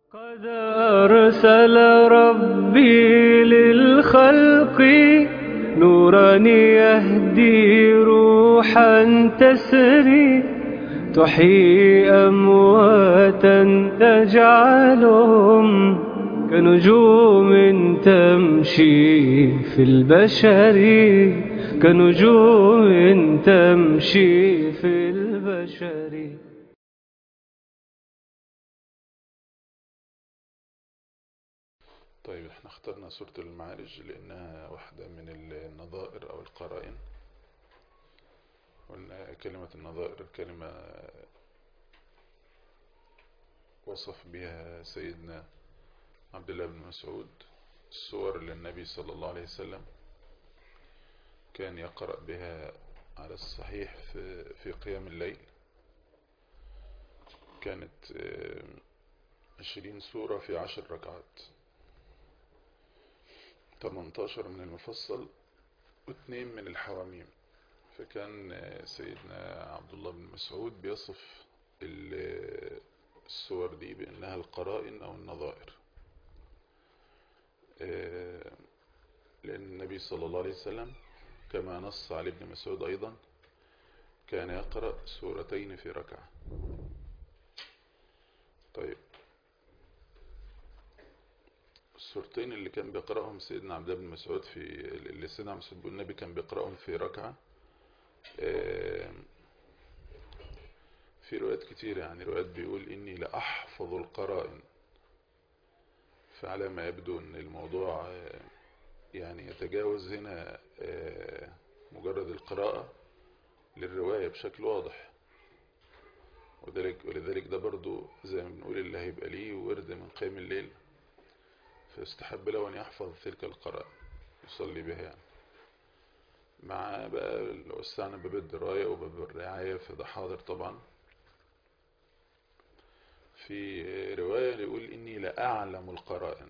قد أرسل ربي للخلق نورا يهدي روحا تسري تحيي أمواتا تجعلهم كنجوم تمشي في البشر كنجوم تمشي في البشر طيب احنا اخترنا سورة المعارج لانها واحدة من النظائر او القرائن قلنا كلمة النظائر كلمة وصف بها سيدنا عبد الله بن مسعود الصور اللي النبي صلى الله عليه وسلم كان يقرأ بها على الصحيح في, في قيام الليل كانت عشرين سورة في عشر ركعات 18 من المفصل واثنين من الحواميم فكان سيدنا عبد الله بن مسعود بيصف الصور دي بأنها القرائن أو النظائر لأن النبي صلى الله عليه وسلم كما نص على ابن مسعود أيضا كان يقرأ سورتين في ركعة طيب السورتين اللي كان بيقرأهم سيدنا عبد الله بن مسعود في اللي سيدنا عبد مسعود النبي كان بيقرأهم في ركعة في روايات كتير يعني روايات بيقول إني لأحفظ القرائن فعلى ما يبدو أن الموضوع يعني يتجاوز هنا مجرد القراءة للرواية بشكل واضح وذلك ولذلك ده برضو زي ما بنقول اللي هيبقى ليه ورد من قيام الليل فيستحب له أن يحفظ تلك القراءة يصلي بها يعني مع بقى لو استعنى باب الدراية وباب الرعاية فده حاضر طبعا في رواية يقول إني لأعلم القرائن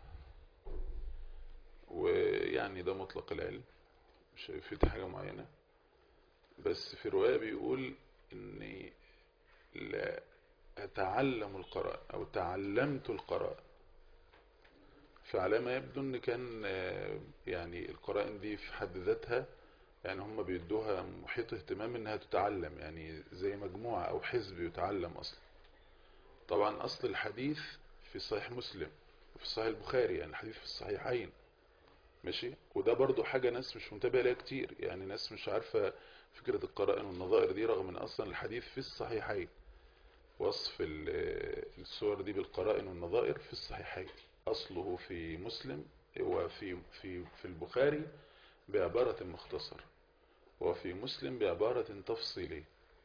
ويعني ده مطلق العلم مش في حاجة معينة بس في رواية بيقول إني لا أتعلم القراءة أو تعلمت القراءة فعلى ما يبدو ان كان يعني القرائن دي في حد ذاتها يعني هم بيدوها محيط اهتمام انها تتعلم يعني زي مجموعة او حزب يتعلم اصلا طبعا اصل الحديث في صحيح مسلم وفي صحيح البخاري يعني الحديث في الصحيحين ماشي وده برضو حاجة ناس مش منتبهة لها كتير يعني ناس مش عارفة فكرة القرائن والنظائر دي رغم ان اصلا الحديث في الصحيحين وصف الصور دي بالقرائن والنظائر في الصحيحين أصله في مسلم وفي في في البخاري بعبارة مختصر وفي مسلم بعبارة تفصيلية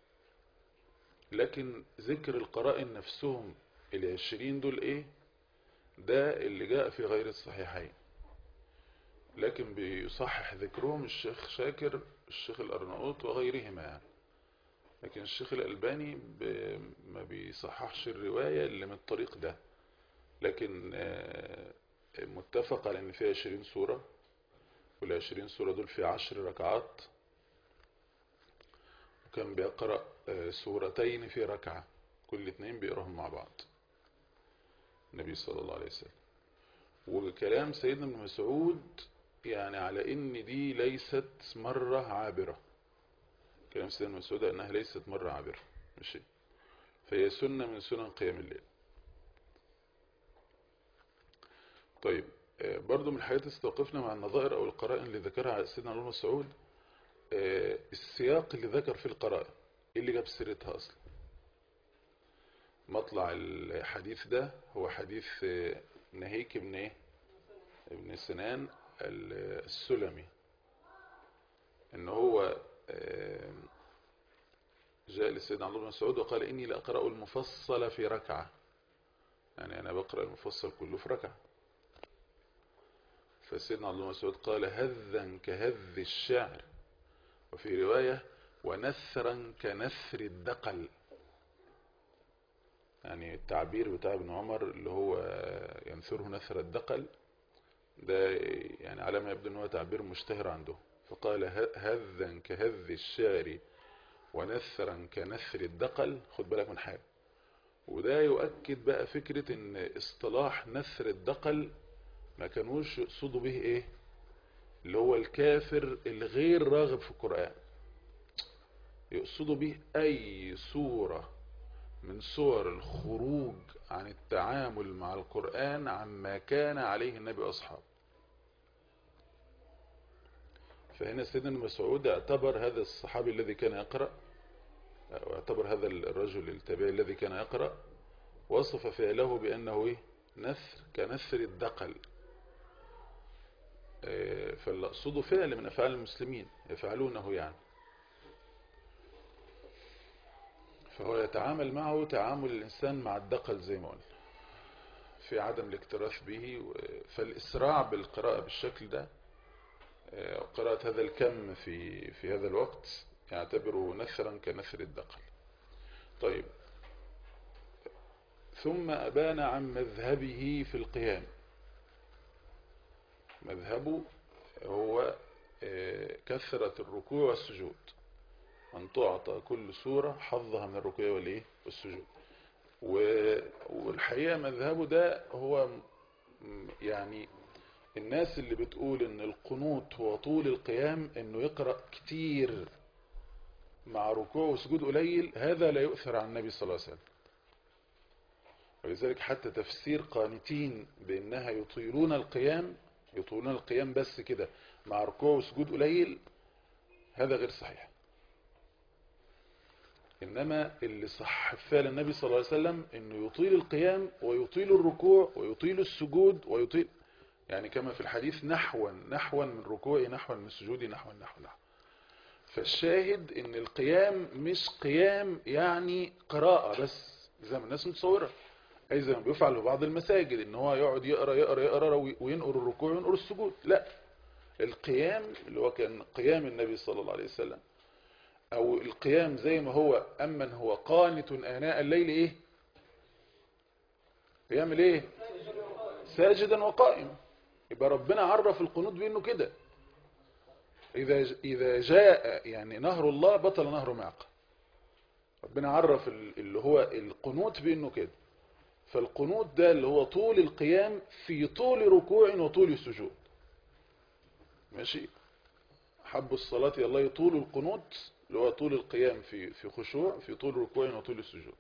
لكن ذكر القرائن نفسهم العشرين دول ايه ده اللي جاء في غير الصحيحين لكن بيصحح ذكرهم الشيخ شاكر الشيخ الأرناؤوط وغيرهما يعني لكن الشيخ الألباني ما بيصححش الرواية اللي من الطريق ده لكن متفق على ان فيها 20 سورة وال 20 سورة دول في 10 ركعات وكان بيقرأ سورتين في ركعة كل اتنين بيقراهم مع بعض النبي صلى الله عليه وسلم وكلام سيدنا ابن مسعود يعني على ان دي ليست مرة عابرة كلام سيدنا ابن مسعود انها ليست مرة عابرة ماشي فهي سنة من سنن قيام الليل طيب برضو من الحاجات استوقفنا مع النظائر او القرائن اللي ذكرها سيدنا علي مسعود السياق اللي ذكر في القرائن ايه اللي جاب سيرتها اصلا مطلع الحديث ده هو حديث نهيك ابن ايه ابن سنان السلمي ان هو جاء لسيدنا عبد الله بن مسعود وقال اني لاقرا المفصل في ركعه يعني انا بقرا المفصل كله في ركعه فسيدنا عبد الله مسعود قال هذا كهذ الشعر وفي رواية ونثرا كنثر الدقل يعني التعبير بتاع ابن عمر اللي هو ينثره نثر الدقل ده يعني على ما يبدو ان هو تعبير مشتهر عنده فقال هذا كهذ الشعر ونثرا كنثر الدقل خد بالك من حاجة وده يؤكد بقى فكرة ان اصطلاح نثر الدقل ما كانوش يقصدوا به ايه اللي هو الكافر الغير راغب في القرآن يقصدوا به اي صورة من صور الخروج عن التعامل مع القرآن عما كان عليه النبي واصحابه فهنا سيدنا مسعود اعتبر هذا الصحابي الذي كان يقرأ واعتبر هذا الرجل التابعي الذي كان يقرأ وصف فعله بأنه إيه؟ نثر كنثر الدقل فاللي أقصده فعل من أفعال المسلمين يفعلونه يعني فهو يتعامل معه تعامل الإنسان مع الدقل زي ما قلنا في عدم الاكتراث به فالإسراع بالقراءة بالشكل ده قراءة هذا الكم في في هذا الوقت يعتبره نثرا كنثر الدقل طيب ثم أبان عن مذهبه في القيام مذهبه هو كثرة الركوع والسجود أن تعطى كل سورة حظها من الركوع والإيه والسجود والحقيقة مذهبه ده هو يعني الناس اللي بتقول ان القنوت هو طول القيام انه يقرأ كتير مع ركوع وسجود قليل هذا لا يؤثر عن النبي صلى الله عليه وسلم ولذلك حتى تفسير قانتين بانها يطيلون القيام يطولون القيام بس كده مع ركوع وسجود قليل هذا غير صحيح انما اللي صح فعل النبي صلى الله عليه وسلم انه يطيل القيام ويطيل الركوع ويطيل السجود ويطيل يعني كما في الحديث نحوا نحوا من ركوعي نحوا من سجودي نحوا نحو نحو فالشاهد ان القيام مش قيام يعني قراءة بس زي ما الناس متصورة اي زي ما بيفعل في بعض المساجد ان هو يقعد يقرا يقرا يقرا وينقر الركوع وينقر السجود لا القيام اللي هو كان قيام النبي صلى الله عليه وسلم او القيام زي ما هو امن هو قانت اناء الليل ايه بيعمل ايه ساجدا وقائما يبقى ربنا عرف القنوت بانه كده اذا اذا جاء يعني نهر الله بطل نهر معقل ربنا عرف اللي هو القنوت بانه كده فالقنوت ده اللي هو طول القيام في طول ركوع وطول السجود ماشي حب الصلاة الله طول القنوت اللي هو طول القيام في في خشوع في طول ركوع وطول السجود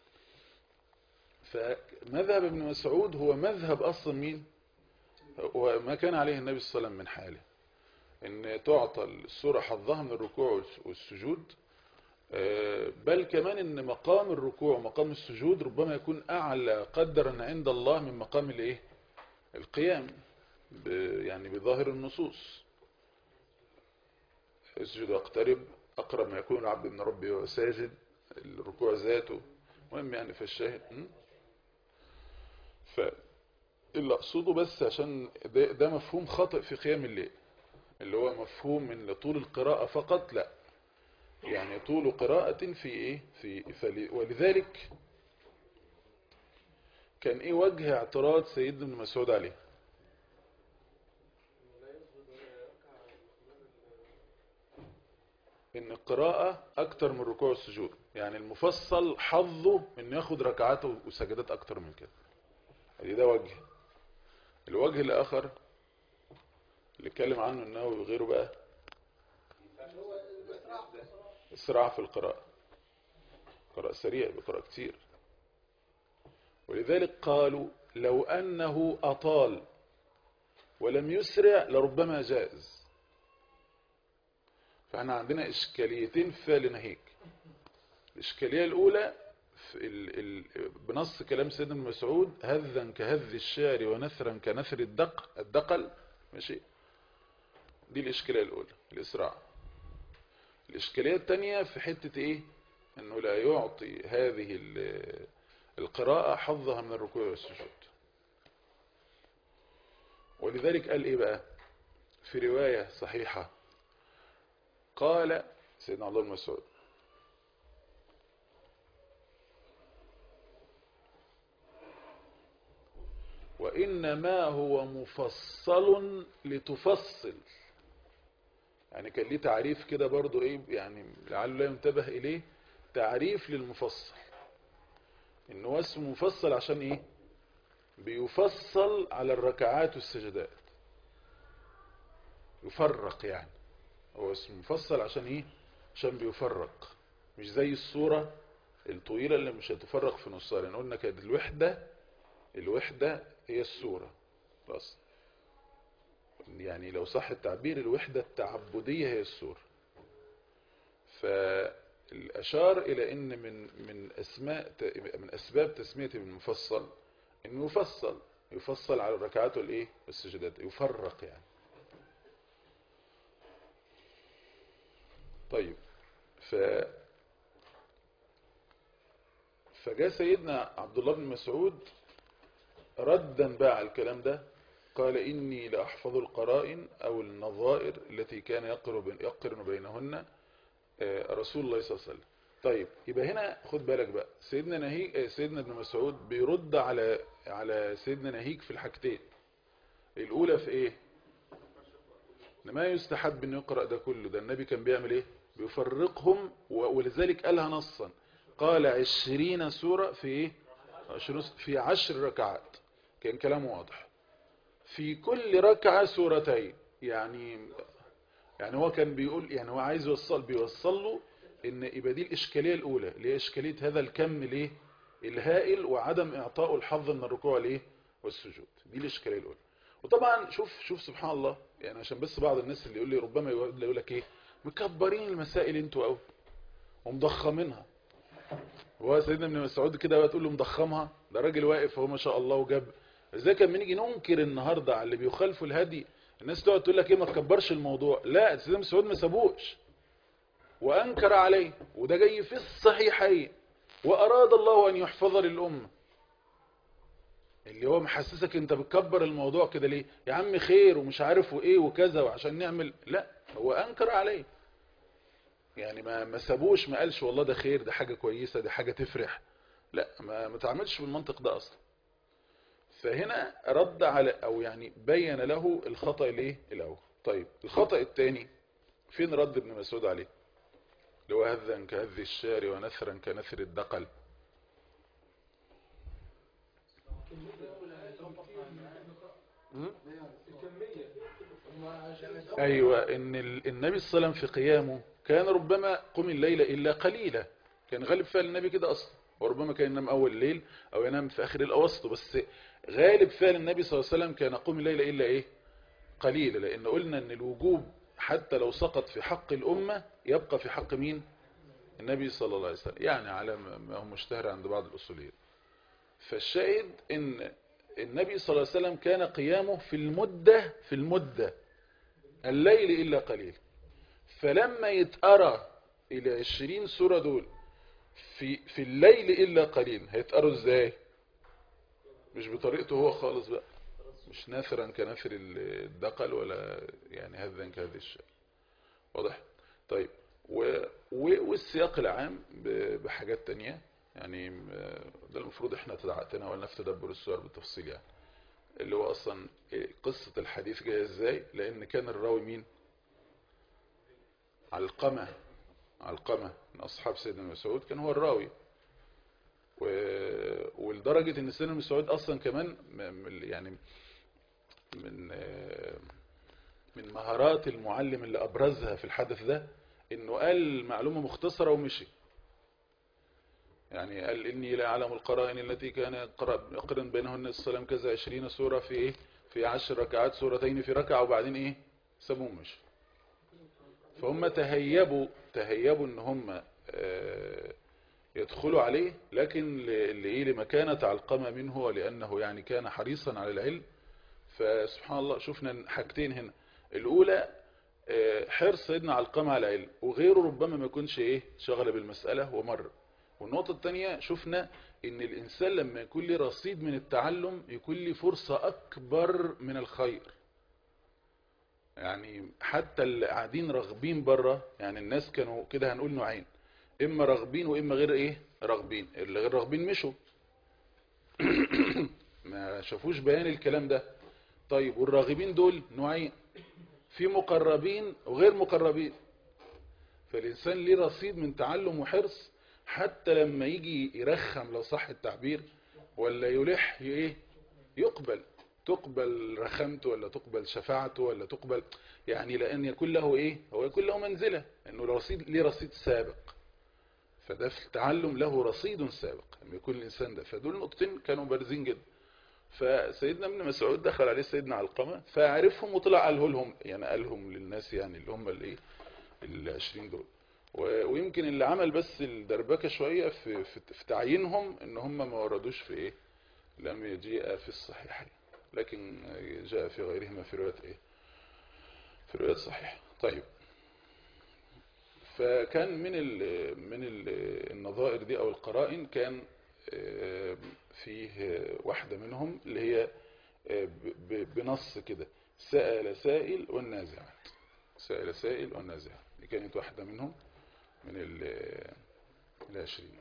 فمذهب ابن مسعود هو مذهب اصلا مين وما كان عليه النبي صلى الله عليه وسلم من حاله ان تعطى السورة حظها من الركوع والسجود بل كمان ان مقام الركوع ومقام السجود ربما يكون اعلى قدرا عند الله من مقام الايه القيام يعني بظاهر النصوص اسجد واقترب اقرب ما يكون العبد من ربه وهو ساجد الركوع ذاته مهم يعني في الشاهد ف اللي اقصده بس عشان ده, ده مفهوم خاطئ في قيام الليل اللي هو مفهوم من طول القراءة فقط لا يعني طول قراءة في ايه في فل... ولذلك كان ايه وجه اعتراض سيدنا ابن مسعود عليه ان القراءة اكتر من الركوع والسجود يعني المفصل حظه انه ياخد ركعات وسجدات اكتر من كده ادي ده وجه الوجه الاخر اللي اتكلم عنه انه وغيره بقى اسراع في القراءة قراءة سريع بقراءة كتير ولذلك قالوا لو انه اطال ولم يسرع لربما جائز فاحنا عندنا اشكاليتين في فعل نهيك الاشكالية الاولى في ال ال بنص كلام سيدنا مسعود هذا كهذ الشعر ونثرا كنثر الدق الدقل ماشي دي الاشكالية الاولى الاسراع الاشكالية الثانية في حتة ايه انه لا يعطي هذه القراءة حظها من الركوع والسجود ولذلك قال ايه بقى في رواية صحيحة قال سيدنا الله المسعود وإنما هو مفصل لتفصل يعني كان ليه تعريف كده برضو ايه يعني لعله لا ينتبه اليه تعريف للمفصل ان هو اسمه مفصل عشان ايه بيفصل على الركعات والسجدات يفرق يعني هو اسمه مفصل عشان ايه عشان بيفرق مش زي الصورة الطويلة اللي مش هتفرق في نصها لان قلنا كانت الوحدة الوحدة هي الصورة بس يعني لو صح التعبير الوحدة التعبدية هي الصورة فالأشار إلى أن من من أسماء من أسباب تسمية المفصل أنه يفصل يفصل على الركعات والإيه والسجدات يفرق يعني طيب ف فجاء سيدنا عبد الله بن مسعود ردا بقى على الكلام ده قال إني لأحفظ القرائن أو النظائر التي كان يقرن يقرن بينهن رسول الله صلى الله عليه وسلم طيب يبقى هنا خد بالك بقى سيدنا نهيك سيدنا ابن مسعود بيرد على على سيدنا نهيك في الحاجتين الأولى في إيه إن ما يستحب أن يقرأ ده كله ده النبي كان بيعمل إيه بيفرقهم ولذلك قالها نصا قال عشرين سورة في إيه في عشر ركعات كان كلامه واضح في كل ركعة سورتين يعني يعني هو كان بيقول يعني هو عايز يوصل بيوصل له ان يبقى دي الاشكاليه الاولى اللي هي اشكاليه هذا الكم ليه الهائل وعدم اعطائه الحظ من الركوع ليه والسجود دي الاشكاليه الاولى وطبعا شوف شوف سبحان الله يعني عشان بس بعض الناس اللي يقول لي ربما يقول لك ايه مكبرين المسائل انتوا قوي ومضخمينها هو سيدنا ابن مسعود كده تقول له مضخمها ده راجل واقف هو ما شاء الله وجاب ازاي كان بنيجي ننكر النهارده على اللي بيخالفوا الهدي الناس تقعد تقول لك ايه ما تكبرش الموضوع لا سيدنا مسعود ما سابوش وانكر عليه وده جاي في الصحيحين واراد الله ان يحفظ للامه اللي هو محسسك انت بتكبر الموضوع كده ليه يا عم خير ومش عارف وايه وكذا وعشان نعمل لا هو انكر عليه يعني ما ما سابوش ما قالش والله ده خير ده حاجه كويسه ده حاجه تفرح لا ما ما تعملش بالمنطق ده اصلا فهنا رد على او يعني بين له الخطأ الايه الاول طيب الخطأ الثاني فين رد ابن مسعود عليه اللي هو هذا كهذ الشار ونثرا كنثر الدقل ايوه ان النبي صلى الله عليه وسلم في قيامه كان ربما قم الليل الا قليلا كان غالب فعل النبي كده اصلا وربما كان ينام اول الليل او ينام في اخر الاوسط بس غالب فعل النبي صلى الله عليه وسلم كان قم الليل إلا إيه قليلا لأن قلنا أن الوجوب حتى لو سقط في حق الأمة يبقى في حق مين النبي صلى الله عليه وسلم يعني على ما هو مشتهر عند بعض الأصوليين فالشاهد أن النبي صلى الله عليه وسلم كان قيامه في المدة في المدة الليل إلا قليل فلما يتأرى إلى عشرين سورة دول في, في الليل إلا قليل هيتأروا إزاي مش بطريقته هو خالص بقى مش نافرا كنافر الدقل ولا يعني هذا كهذا الشيء واضح طيب و... و... والسياق العام ب... بحاجات تانية يعني ده المفروض احنا تناولنا في تدبر السور بالتفصيل يعني اللي هو اصلا قصة الحديث جاية ازاي لان كان الراوي مين علقمة علقمة من اصحاب سيدنا مسعود كان هو الراوي و... ولدرجة ان سيدنا مسعود اصلا كمان يعني من من مهارات المعلم اللي ابرزها في الحدث ده انه قال معلومة مختصرة ومشي يعني قال اني لا اعلم القرائن التي كان يقرن بينهن السلام كذا 20 سورة في ايه في 10 ركعات سورتين في ركعة وبعدين ايه سابوهم مشي فهم تهيبوا تهيبوا ان هم آه يدخلوا عليه لكن لإيه لمكانة علقمة منه ولأنه يعني كان حريصا على العلم فسبحان الله شفنا حاجتين هنا الأولى حرص سيدنا علقمة على العلم وغيره ربما ما يكونش إيه شغل بالمسألة ومر والنقطة الثانية شفنا إن الإنسان لما يكون له رصيد من التعلم يكون له فرصة أكبر من الخير يعني حتى اللي قاعدين راغبين بره يعني الناس كانوا كده هنقول نوعين اما راغبين واما غير ايه راغبين اللي غير راغبين مشوا ما شافوش بيان الكلام ده طيب والراغبين دول نوعين في مقربين وغير مقربين فالإنسان ليه رصيد من تعلم وحرص حتى لما يجي يرخم لو صح التعبير ولا يلح ايه يقبل تقبل رخمته ولا تقبل شفاعته ولا تقبل يعني لان يكون له ايه هو يكون له منزلة انه رصيد ليه رصيد سابق فده في التعلم له رصيد سابق لما يكون الانسان ده فدول نقطتين كانوا بارزين جدا فسيدنا ابن مسعود دخل عليه سيدنا علقمة فعرفهم وطلع قاله لهم يعني قالهم للناس يعني اللي هم الايه ال 20 دول و- ويمكن اللي عمل بس الدربكه شويه في في في تعيينهم ان هم ما وردوش في ايه لم يجيء في الصحيحين لكن جاء في غيرهما في روايات ايه في روايات صحيحه طيب فكان من ال من ال النظائر دي او القرائن كان آه، فيه آه، واحده منهم اللي هي آه، ب- ب- بنص كده سأل سائل والنازعات سأل سائل والنازعات دي كانت واحدة منهم من ال- العشرين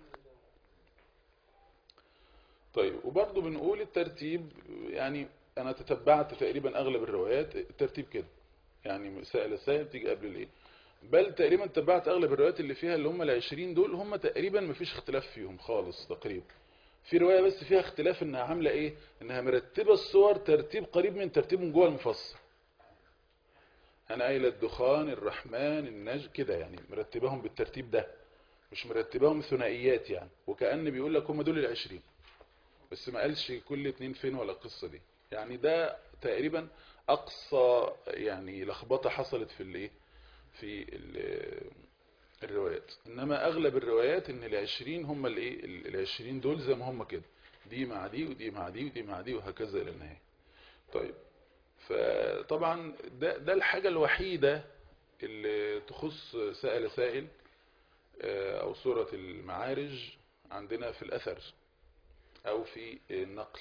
طيب وبرضه بنقول الترتيب يعني أنا تتبعت تقريبا أغلب الروايات الترتيب كده يعني سأل سائل تيجي قبل الإيه بل تقريبا تبعت أغلب الروايات اللي فيها اللي هم العشرين دول هم تقريبا مفيش اختلاف فيهم خالص تقريبا في رواية بس فيها اختلاف انها عاملة ايه انها مرتبة الصور ترتيب قريب من ترتيب جوه المفصل انا قايله الدخان الرحمن النج كده يعني مرتباهم بالترتيب ده مش مرتباهم ثنائيات يعني وكأن بيقول لك هم دول العشرين بس ما قالش كل اتنين فين ولا القصة دي يعني ده تقريبا اقصى يعني لخبطة حصلت في الايه في ال- الروايات انما اغلب الروايات ان العشرين هم الايه ال- العشرين دول زي ما هم كده دي مع دي ودي مع دي ودي مع دي وهكذا الى النهايه طيب فطبعا ده ده الحاجه الوحيده اللي تخص سائل سائل آه، او سوره المعارج عندنا في الاثر او في النقل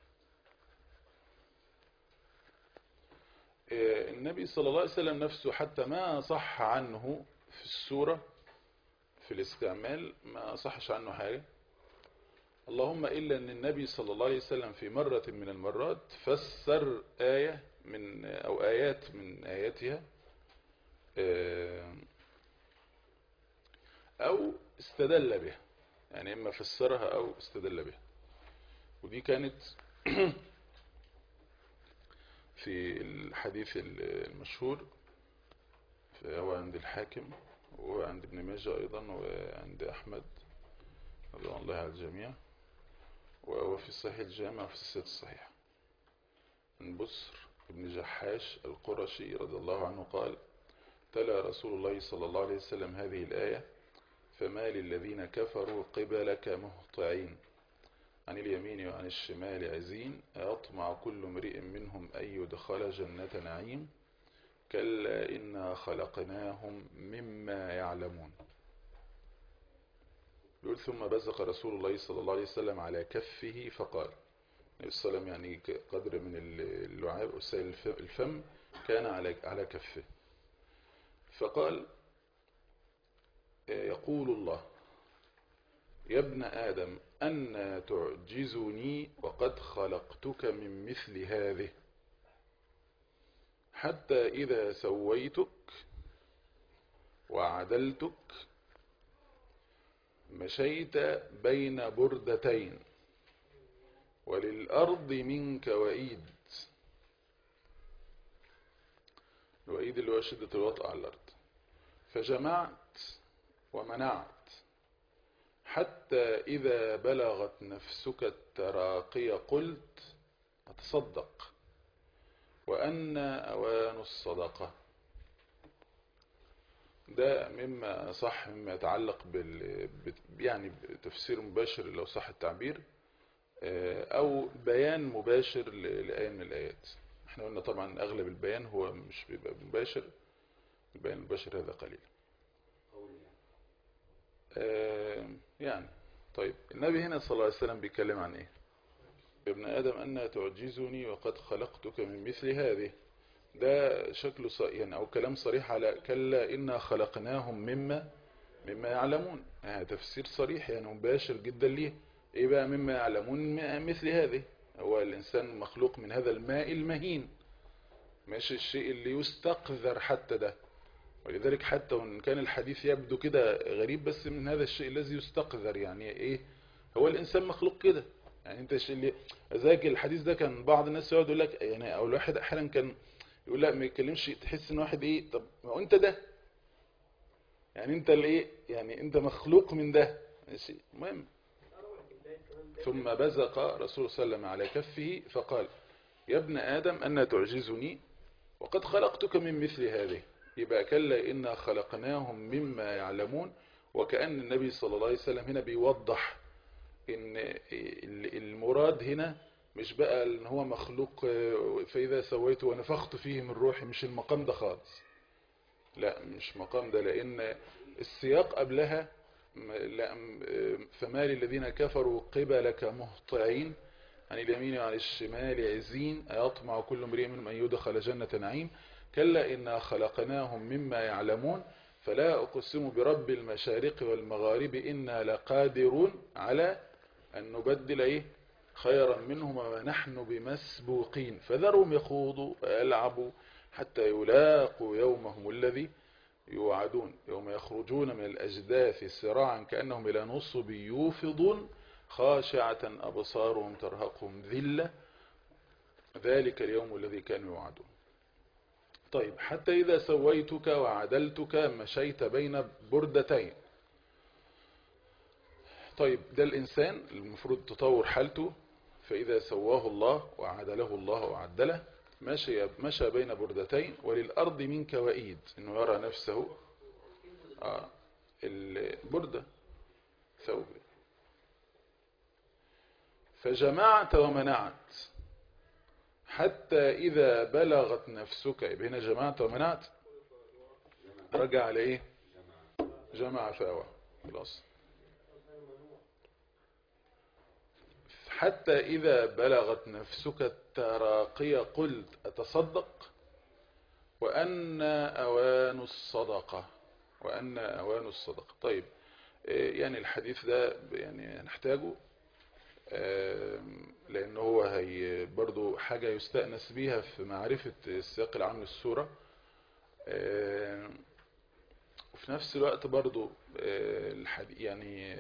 آه، النبي صلى الله عليه وسلم نفسه حتى ما صح عنه في السورة في الاستعمال ما صحش عنه حاجة اللهم إلا أن النبي صلى الله عليه وسلم في مرة من المرات فسر آية من أو آيات من آياتها آه، أو استدل بها يعني إما فسرها أو استدل بها ودي كانت في الحديث المشهور هو عند الحاكم وعند ابن ماجه أيضا وعند أحمد رضوان الله على الجميع وهو في الصحيح الجامع وفي السيد الصحيح من بصر ابن جحاش القرشي رضي الله عنه قال تلا رسول الله صلى الله عليه وسلم هذه الآية فما للذين كفروا قبلك مهطعين عن اليمين وعن الشمال عزين أطمع كل امرئ منهم أن يدخل جنة نعيم كلا إنا خلقناهم مما يعلمون يقول ثم بزق رسول الله صلى الله عليه وسلم على كفه فقال النبي صلى الله عليه وسلم يعني قدر من اللعاب وسائل الفم كان على على كفه فقال يقول الله يا ابن آدم أن تعجزني وقد خلقتك من مثل هذه حتى إذا سويتك وعدلتك مشيت بين بردتين وللأرض منك وإيد الوئيد اللي هو شدة الوطأ على الأرض فجمعت ومنعت حتى إذا بلغت نفسك التراقي قلت أتصدق وأن أوان الصدقة ده مما صح مما يتعلق بال يعني بتفسير مباشر لو صح التعبير أو بيان مباشر لآية من الآيات احنا قلنا طبعا أغلب البيان هو مش بيبقى مباشر البيان المباشر هذا قليل يعني طيب النبي هنا صلى الله عليه وسلم بيتكلم عن ايه يا ابن ادم ان تعجزني وقد خلقتك من مثل هذه ده شكله ص... يعني او كلام صريح على كلا انا خلقناهم مما مما يعلمون يعني تفسير صريح يعني مباشر جدا ليه ايه بقى مما يعلمون مثل هذه هو الانسان مخلوق من هذا الماء المهين ماشي الشيء اللي يستقذر حتى ده ولذلك حتى وان كان الحديث يبدو كده غريب بس من هذا الشيء الذي يستقذر يعني ايه هو الانسان مخلوق كده يعني انت الشيء اللي ذاك الحديث ده كان بعض الناس يقعد يقول لك يعني او الواحد احيانا كان يقول لا ما يتكلمش تحس ان واحد ايه طب ما هو انت ده يعني انت الايه يعني انت مخلوق من ده ماشي المهم ثم بزق رسول صلى الله عليه وسلم على كفه فقال يا ابن آدم أن تعجزني وقد خلقتك من مثل هذه يبقى كلا إنا خلقناهم مما يعلمون وكأن النبي صلى الله عليه وسلم هنا بيوضح إن المراد هنا مش بقى ان هو مخلوق فإذا سويته ونفخت فيه من روحي مش المقام ده خالص لا مش مقام ده لأن السياق قبلها لا فما للذين كفروا قبلك مهطعين عن اليمين وعن الشمال عزين أيطمع كل امرئ منهم أن يدخل جنة نعيم كلا إنا خلقناهم مما يعلمون فلا أقسم برب المشارق والمغارب إنا لقادرون على أن نبدل إيه خيرا منهم وما نحن بمسبوقين فذرهم يخوضوا ويلعبوا حتى يلاقوا يومهم الذي يوعدون يوم يخرجون من الأجداث سراعا كأنهم إلى نصب يوفضون خاشعة أبصارهم ترهقهم ذلة ذلك اليوم الذي كانوا يوعدون طيب حتى إذا سويتك وعدلتك مشيت بين بردتين طيب ده الإنسان المفروض تطور حالته فإذا سواه الله وعدله الله وعدله مشي, مشى بين بردتين وللأرض منك وإيد إنه يرى نفسه آه البردة ثوب فجمعت ومنعت حتى إذا بلغت نفسك هنا جمعت ومنعت رجع على إيه جمع فاوى خلاص حتى إذا بلغت نفسك التراقي قلت أتصدق وأن أوان الصدقة وأن أوان الصدقة طيب يعني الحديث ده يعني نحتاجه لأنه هو هي برضو حاجة يستأنس بيها في معرفة السياق العام للسورة وفي نفس الوقت برضو يعني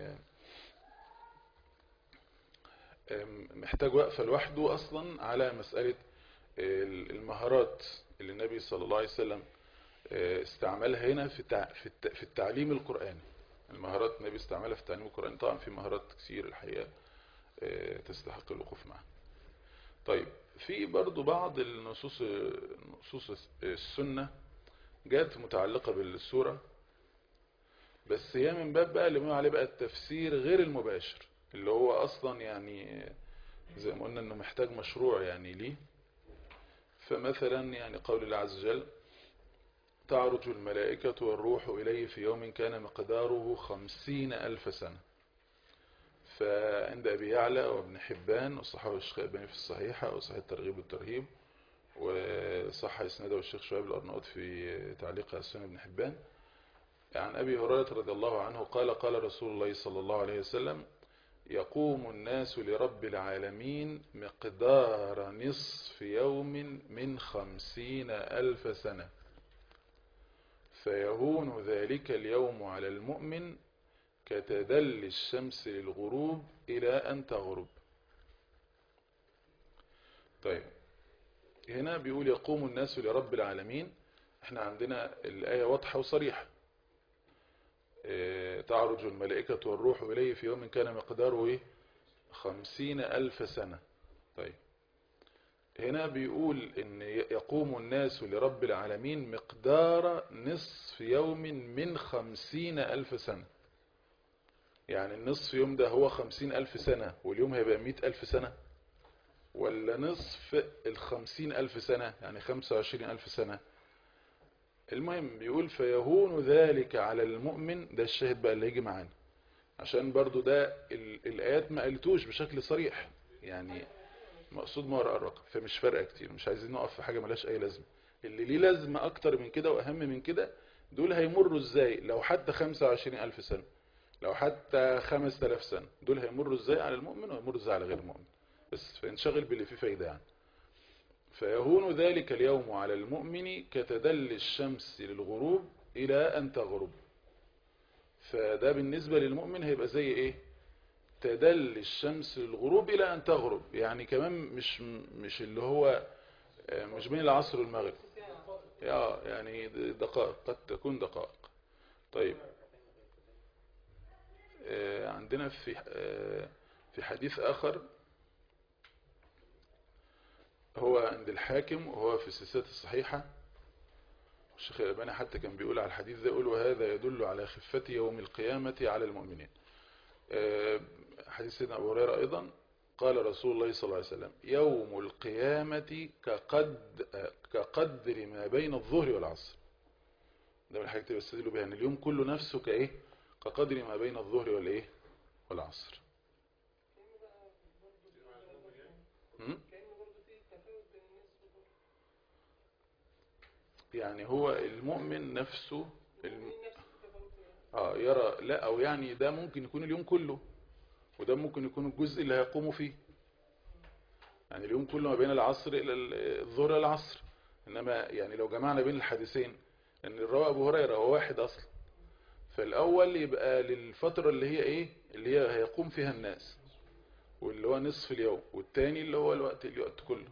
محتاج وقفة لوحده أصلا على مسألة المهارات اللي النبي صلى الله عليه وسلم استعملها هنا في التعليم القرآني المهارات النبي استعملها في التعليم القرآني طبعا في مهارات كثير الحقيقة تستحق الوقوف معها طيب في برضو بعض النصوص نصوص السنة جاءت متعلقة بالسورة بس هي من باب بقى اللي بنقول عليه بقى التفسير غير المباشر اللي هو اصلا يعني زي ما قلنا انه محتاج مشروع يعني ليه فمثلا يعني قول الله عز وجل تعرج الملائكة والروح إليه في يوم كان مقداره خمسين ألف سنة فعند أبي يعلى وابن حبان والصحابة الشيخ الألباني في الصحيحة وصحيح الترغيب والترهيب وصح إسناده الشيخ شعيب الأرناؤوط في تعليق على سنة ابن حبان عن أبي هريرة رضي الله عنه قال قال رسول الله صلى الله عليه وسلم يقوم الناس لرب العالمين مقدار نصف يوم من خمسين ألف سنة فيهون ذلك اليوم على المؤمن كتدل الشمس للغروب إلى أن تغرب طيب هنا بيقول يقوم الناس لرب العالمين احنا عندنا الآية واضحة وصريحة تعرج الملائكة والروح إليه في يوم كان مقداره ايه خمسين ألف سنة طيب هنا بيقول ان يقوم الناس لرب العالمين مقدار نصف يوم من خمسين ألف سنة يعني النصف يوم ده هو خمسين ألف سنة واليوم هيبقى مئة ألف سنة ولا نصف الخمسين ألف سنة يعني خمسة وعشرين ألف سنة المهم بيقول فيهون ذلك على المؤمن ده الشاهد بقى اللي يجي معانا عشان برضو ده الآيات ما قلتوش بشكل صريح يعني مقصود ما وراء الرقم فمش فارقه كتير مش عايزين نقف في حاجة ملاش أي لازمة اللي ليه لازمة أكتر من كده وأهم من كده دول هيمروا إزاي لو حتى 25 ألف سنة لو حتى 5000 سنة دول هيمروا إزاي على المؤمن ويمروا إزاي على غير المؤمن بس فانشغل باللي فيه فايدة يعني فيهون ذلك اليوم على المؤمن كتدل الشمس للغروب إلى أن تغرب فده بالنسبة للمؤمن هيبقى زي إيه تدل الشمس للغروب إلى أن تغرب يعني كمان مش مش اللي هو مش بين العصر والمغرب يا يعني دقائق قد تكون دقائق طيب عندنا في في حديث آخر هو عند الحاكم وهو في السلسلة الصحيحة الشيخ الألباني حتى كان بيقول على الحديث ده يقول وهذا يدل على خفة يوم القيامة على المؤمنين حديث سيدنا أبو هريرة أيضا قال رسول الله صلى الله عليه وسلم يوم القيامة كقد كقدر ما بين الظهر والعصر ده من الحاجات اللي بيستدلوا بها ان اليوم كله نفسه كايه كقدر ما بين الظهر والايه والعصر يعني هو المؤمن نفسه الم... اه يرى لا او يعني ده ممكن يكون اليوم كله وده ممكن يكون الجزء اللي هيقوموا فيه يعني اليوم كله ما بين العصر الى الظهر العصر انما يعني لو جمعنا بين الحديثين ان الرواء ابو هريره هو واحد اصلا فالاول يبقى للفتره اللي هي ايه اللي هي هيقوم فيها الناس واللي هو نصف اليوم والتاني اللي هو الوقت الوقت كله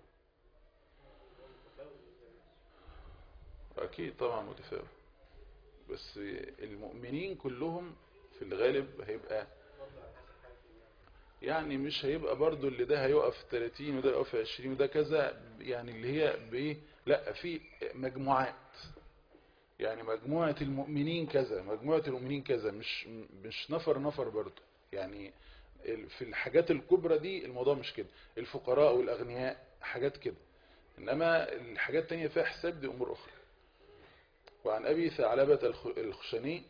اكيد طبعا متفاوت بس المؤمنين كلهم في الغالب هيبقى يعني مش هيبقى برضو اللي ده هيقف 30 وده يقف 20 وده كذا يعني اللي هي بايه لا في مجموعات يعني مجموعة المؤمنين كذا مجموعة المؤمنين كذا مش مش نفر نفر برضو يعني في الحاجات الكبرى دي الموضوع مش كده الفقراء والأغنياء حاجات كده إنما الحاجات التانية فيها حساب دي أمور أخرى وعن أبي ثعلبة الخشني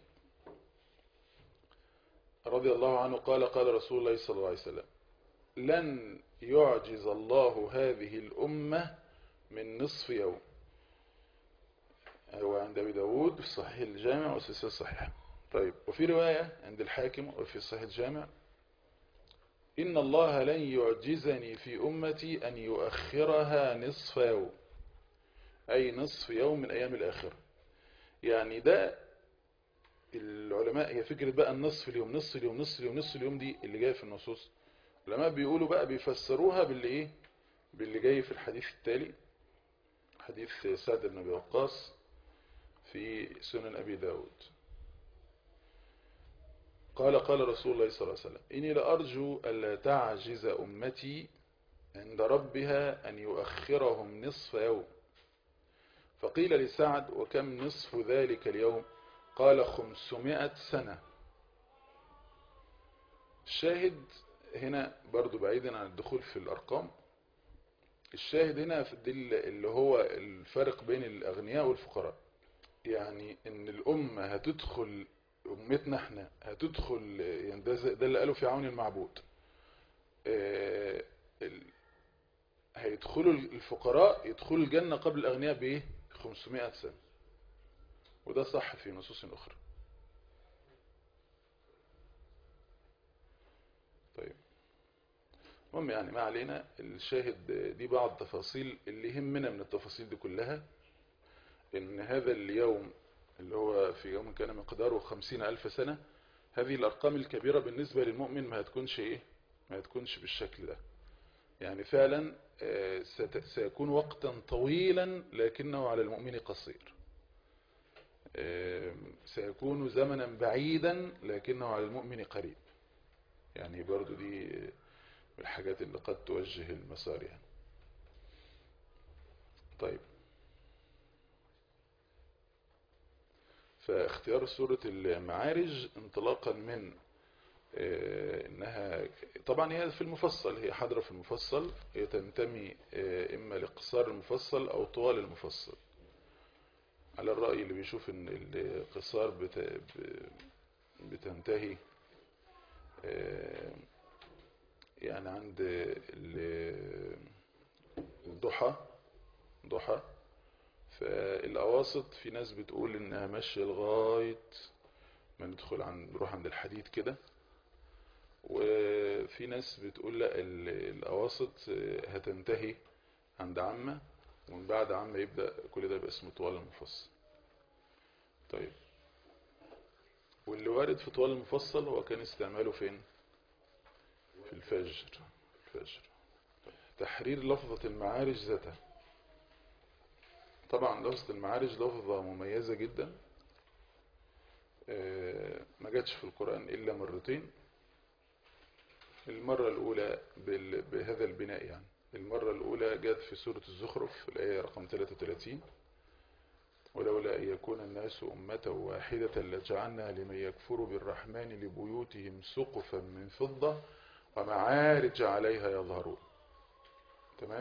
رضي الله عنه قال قال رسول الله صلى الله عليه وسلم لن يعجز الله هذه الأمة من نصف يوم هو عند أبي داود في صحيح الجامع والسلسلة الصحيحة طيب وفي رواية عند الحاكم وفي صحيح الجامع إن الله لن يعجزني في أمتي أن يؤخرها نصف يوم أي نصف يوم من أيام الآخرة يعني ده العلماء هي فكرة بقى النصف اليوم نصف اليوم نصف اليوم نصف اليوم دي اللي جاية في النصوص العلماء بيقولوا بقى بيفسروها باللي ايه باللي جاي في الحديث التالي حديث سعد بن ابي وقاص في سنن ابي داود قال قال رسول الله صلى الله عليه وسلم إني لأرجو ألا تعجز أمتي عند ربها أن يؤخرهم نصف يوم فقيل لسعد وكم نصف ذلك اليوم قال خمسمائة سنة الشاهد هنا برضو بعيدا عن الدخول في الأرقام الشاهد هنا في اللي هو الفرق بين الأغنياء والفقراء يعني ان الأمة هتدخل أمتنا احنا هتدخل يعني ده, ده اللي قالوا في عون المعبود اه هيدخلوا الفقراء يدخلوا الجنة قبل الأغنياء بإيه 500 سنة وده صح في نصوص أخرى طيب المهم يعني ما علينا الشاهد دي بعض التفاصيل اللي يهمنا من التفاصيل دي كلها ان هذا اليوم اللي هو في يوم كان مقداره خمسين ألف سنة هذه الأرقام الكبيرة بالنسبة للمؤمن ما هتكونش إيه ما هتكونش بالشكل ده يعني فعلا سيكون وقتا طويلا لكنه على المؤمن قصير سيكون زمنا بعيدا لكنه على المؤمن قريب يعني برضو دي من الحاجات اللي قد توجه المسار يعني طيب فاختيار سورة المعارج انطلاقا من انها طبعا هي في المفصل هي حاضرة في المفصل هي تنتمي اما لقصار المفصل او طوال المفصل على الرأي اللي بيشوف ان القصار بت... بتنتهي يعني عند الضحى ضحى فالأواسط في ناس بتقول انها ماشية لغاية ما ندخل عن نروح عند الحديد كده وفي ناس بتقول لا الأواسط هتنتهي عند عامة ومن بعد عامة يبدأ كل ده يبقى اسمه طوال المفصل طيب واللي وارد في طوال المفصل هو كان استعماله فين في الفجر الفجر تحرير لفظة المعارج ذاتها طبعا لفظة المعارج لفظة مميزة جدا آه، ما جاتش في القرآن إلا مرتين المرة الأولى بال- بهذا البناء يعني المرة الأولى جت في سورة الزخرف الآية رقم 33 ولولا أن يكون الناس أمة واحدة لجعلنا لمن يكفر بالرحمن لبيوتهم سقفا من فضة ومعارج عليها يظهرون تمام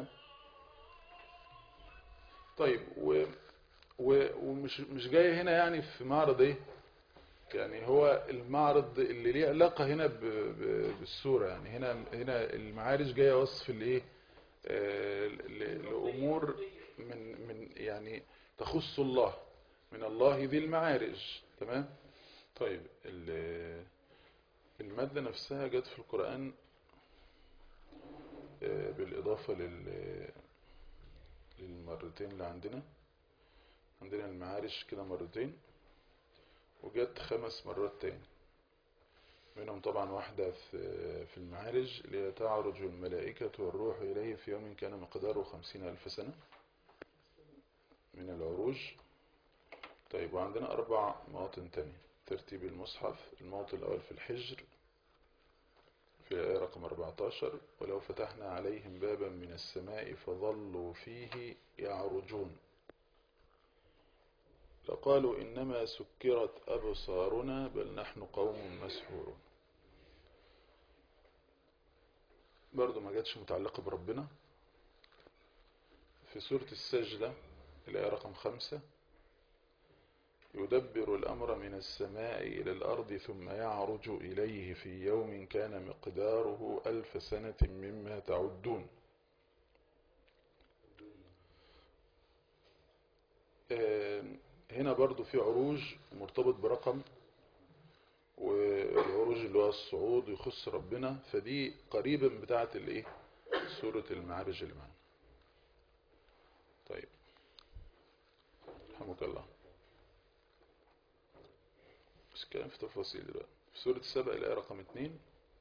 طيب و و ومش مش جاي هنا يعني في معرض ايه يعني هو المعرض اللي ليه علاقة هنا ب- ب- بالسورة يعني هنا هنا المعارج جاية وصف الايه آه، ل- لأمور من من يعني تخص الله من الله ذي المعارج تمام طيب ال- المادة نفسها جت في القرآن آه، بالإضافة لل للمرتين اللي عندنا عندنا المعارج كده مرتين وجت خمس مرات تاني منهم طبعا واحدة في في المعارج اللي هي تعرج الملائكة والروح إليه في يوم كان مقداره خمسين ألف سنة من العروج طيب وعندنا أربع مواطن تانية ترتيب المصحف الموطن الأول في الحجر في الآية رقم 14 ولو فتحنا عليهم بابا من السماء فظلوا فيه يعرجون لقالوا إنما سكرت أبصارنا بل نحن قوم مسحورون برضو ما جاتش متعلقة بربنا في سورة السجدة الآية رقم خمسة يدبر الأمر من السماء إلى الأرض ثم يعرج إليه في يوم كان مقداره ألف سنة مما تعدون آه، هنا برضو في عروج مرتبط برقم والعروج اللي هو الصعود يخص ربنا فدي قريبا بتاعة الايه سورة المعارج اللي معانا طيب رحمك الله بس كلام في تفاصيل دلوقتي في سورة السبع الآية رقم اتنين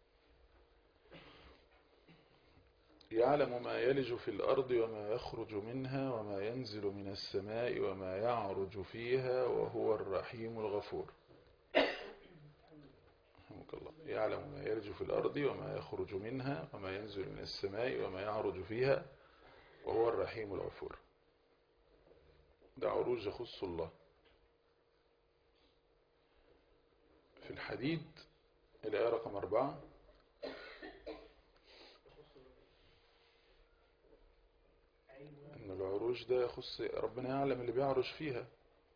يعلم ما يلج في الأرض وما يخرج منها وما ينزل من السماء وما يعرج فيها وهو الرحيم الغفور رحمك الله يعلم ما يلج في الأرض وما يخرج منها وما ينزل من السماء وما يعرج فيها وهو الرحيم الغفور ده عروج يخص الله في الحديد الآية رقم أربعة إن العروج ده يخص ربنا يعلم اللي بيعرج فيها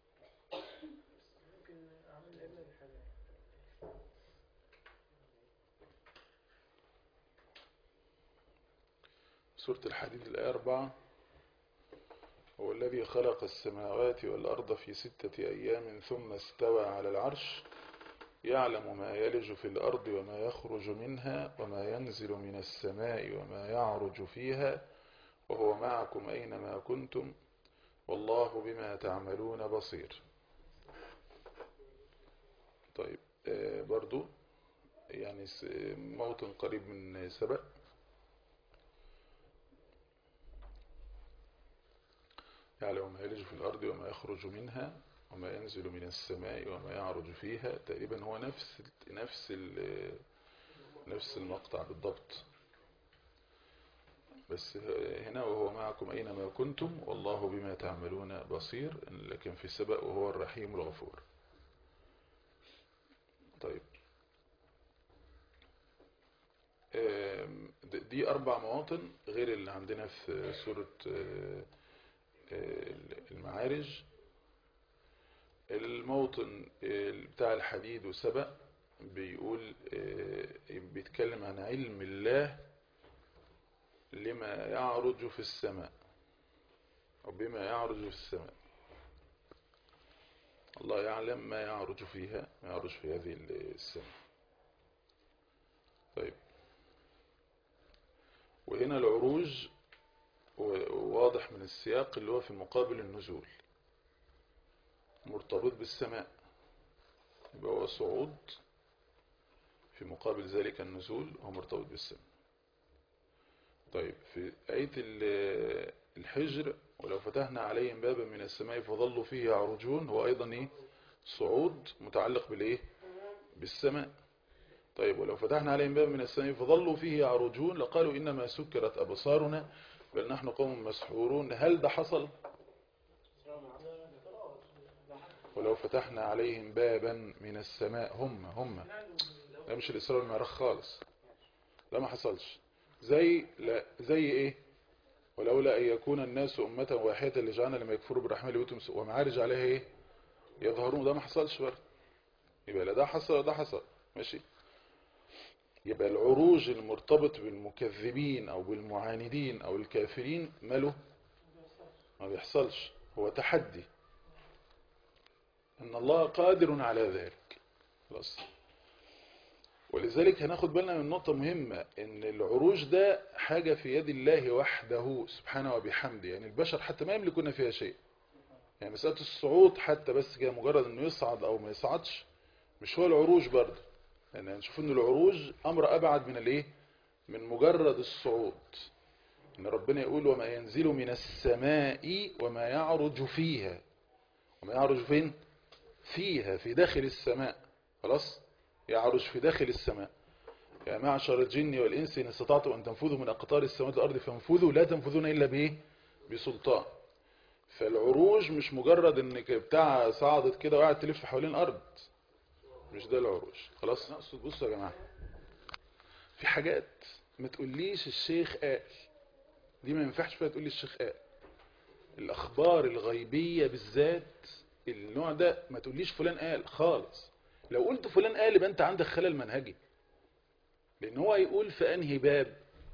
سورة الحديد الآية أربعة هو الذي خلق السماوات والأرض في ستة أيام ثم استوى على العرش يعلم ما يلج في الأرض وما يخرج منها وما ينزل من السماء وما يعرج فيها وهو معكم أينما كنتم والله بما تعملون بصير طيب آه برضو يعني س- موطن قريب من سبأ يعلم ما يلج في الأرض وما يخرج منها وما ينزل من السماء وما يعرج فيها تقريبا هو نفس نفس ال- نفس المقطع بالضبط بس هنا وهو معكم أينما كنتم والله بما تعملون بصير لكن في سبأ وهو الرحيم الغفور طيب آم، د- دي أربع مواطن غير اللي عندنا في سورة آه، آه، المعارج الموطن آه، بتاع الحديد وسبأ بيقول آه، بيتكلم عن علم الله لما يعرج في السماء أو بما يعرج في السماء الله يعلم ما يعرج فيها ما يعرج في هذه السماء طيب وهنا العروج و- واضح من السياق اللي هو في مقابل النزول مرتبط بالسماء يبقى هو صعود في مقابل ذلك النزول هو مرتبط بالسماء طيب في آية ال- الحجر ولو فتحنا عليهم بابا من السماء فظلوا فيه يعرجون هو أيضا إيه صعود متعلق بالإيه بالسماء طيب ولو فتحنا عليهم بابا من السماء فظلوا فيه يعرجون لقالوا إنما سكرت أبصارنا بل نحن قوم مسحورون هل ده حصل ولو فتحنا عليهم بابا من السماء هم هم لا مش الإسراء والمعراج خالص لا ما حصلش زي لا زي ايه ولولا ان يكون الناس امه واحده لجعلنا لما يكفروا بالرحمن لبيتهم ومعارج عليها ايه يظهرون ده ما حصلش برضه يبقى لا ده حصل ولا ده حصل ماشي يبقى العروج المرتبط بالمكذبين او بالمعاندين او الكافرين ماله ما بيحصلش هو تحدي ان الله قادر على ذلك خلاص ولذلك هناخد بالنا من نقطة مهمة ان العروج ده حاجة في يد الله وحده سبحانه وبحمده يعني البشر حتى ما يملكون فيها شيء يعني مسألة الصعود حتى بس كده مجرد انه يصعد او ما يصعدش مش هو العروج برضه يعني هنشوف ان العروج امر ابعد من الايه من مجرد الصعود ان ربنا يقول وما ينزل من السماء وما يعرج فيها وما يعرج فين فيها في داخل السماء خلاص يعرج في داخل السماء يا معشر الجن والإنس إن استطعتم أن تنفذوا من أقطار السماوات والأرض فانفذوا لا تنفذون إلا بإيه بسلطان فالعروج مش مجرد انك بتاع صعدت كده وقاعد تلف حوالين الأرض مش ده العروج خلاص نقصد بصوا يا جماعة في حاجات ما تقوليش الشيخ قال دي ما ينفعش فيها تقولي الشيخ قال الأخبار الغيبية بالذات النوع ده ما تقوليش فلان قال خالص لو قلت فلان قال يبقى انت عندك خلل منهجي لان هو يقول في انهي باب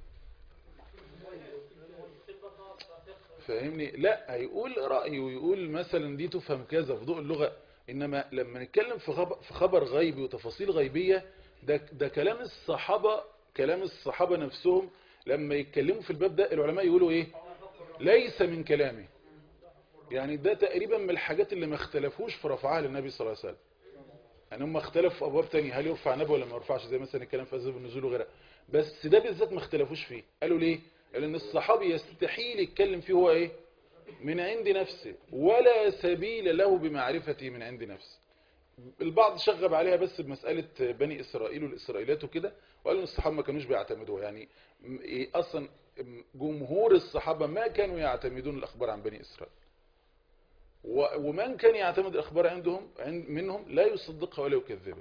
فاهمني لا هيقول رأيه ويقول مثلا دي تفهم كذا في ضوء اللغة انما لما نتكلم في خبر, في خبر غيبي وتفاصيل غيبية ده, ده كلام الصحابة كلام الصحابة نفسهم لما يتكلموا في الباب ده العلماء يقولوا ايه ليس من كلامه يعني ده تقريبا من الحاجات اللي ما اختلفوش في رفعها للنبي صلى الله عليه وسلم يعني هم اختلفوا في ابواب تانية هل يرفع نبي ولا ما يرفعش زي مثلا الكلام في اسباب النزول وغيرها بس ده بالذات ما اختلفوش فيه قالوا ليه قالوا ان الصحابي يستحيل يتكلم فيه هو ايه من عند نفسه ولا سبيل له بمعرفته من عند نفسه البعض شغب عليها بس بمسألة بني إسرائيل والإسرائيليات وكده وقالوا ان الصحابة ما كانوش بيعتمدوها يعني م- إيه أصلا جمهور الصحابة ما كانوا يعتمدون الأخبار عن بني إسرائيل و- ومن كان يعتمد الأخبار عندهم عند منهم لا يصدقها ولا يكذبها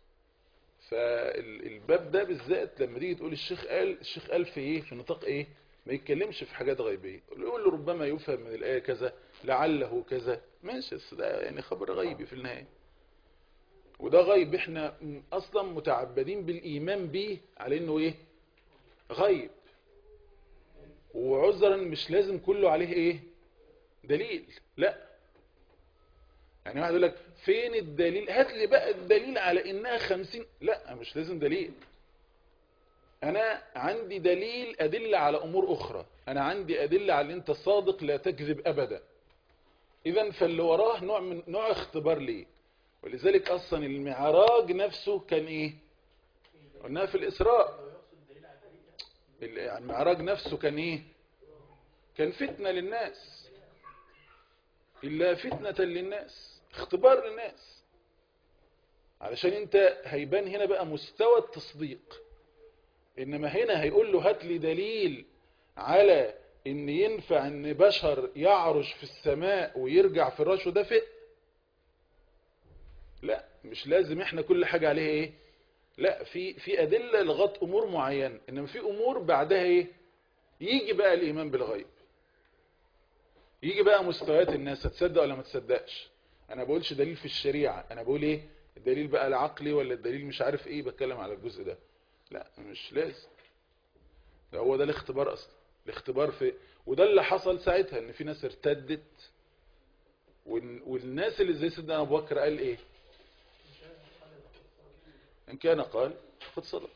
فالباب ده بالذات لما تيجي تقول الشيخ قال الشيخ قال في ايه في نطاق ايه ما يتكلمش في حاجات غيبيه يقول له ربما يفهم من الايه كذا لعله كذا ماشي بس ده يعني خبر غيبي في النهايه وده غيب احنا م- اصلا متعبدين بالايمان به على انه ايه غيب وعذرا مش لازم كله عليه ايه دليل لا يعني واحد يقول لك فين الدليل هات لي بقى الدليل على انها خمسين لا مش لازم دليل انا عندي دليل ادلة على امور اخرى انا عندي ادلة على ان انت صادق لا تكذب ابدا اذا فاللي وراه نوع من نوع اختبار ليه ولذلك اصلا المعراج نفسه كان ايه قلناها في الاسراء ال- يعني المعراج نفسه كان ايه كان فتنة للناس إلا فتنة للناس اختبار للناس علشان انت هيبان هنا بقى مستوى التصديق انما هنا هيقول له هات لي دليل على ان ينفع ان بشر يعرج في السماء ويرجع في الرش ودافئ لا مش لازم احنا كل حاجة عليها ايه لا في في ادلة لغايه امور معينة انما في امور بعدها ايه يجي بقى الايمان بالغيب يجي بقى مستويات الناس هتصدق ولا ما تصدقش انا بقولش دليل في الشريعة انا بقول ايه الدليل بقى العقلي ولا الدليل مش عارف ايه بتكلم على الجزء ده لا مش لازم ده هو ده الاختبار اصلا الاختبار في وده اللي حصل ساعتها ان في ناس ارتدت وال- والناس اللي زي سيدنا ابو بكر قال ايه ان كان قال فقد صدق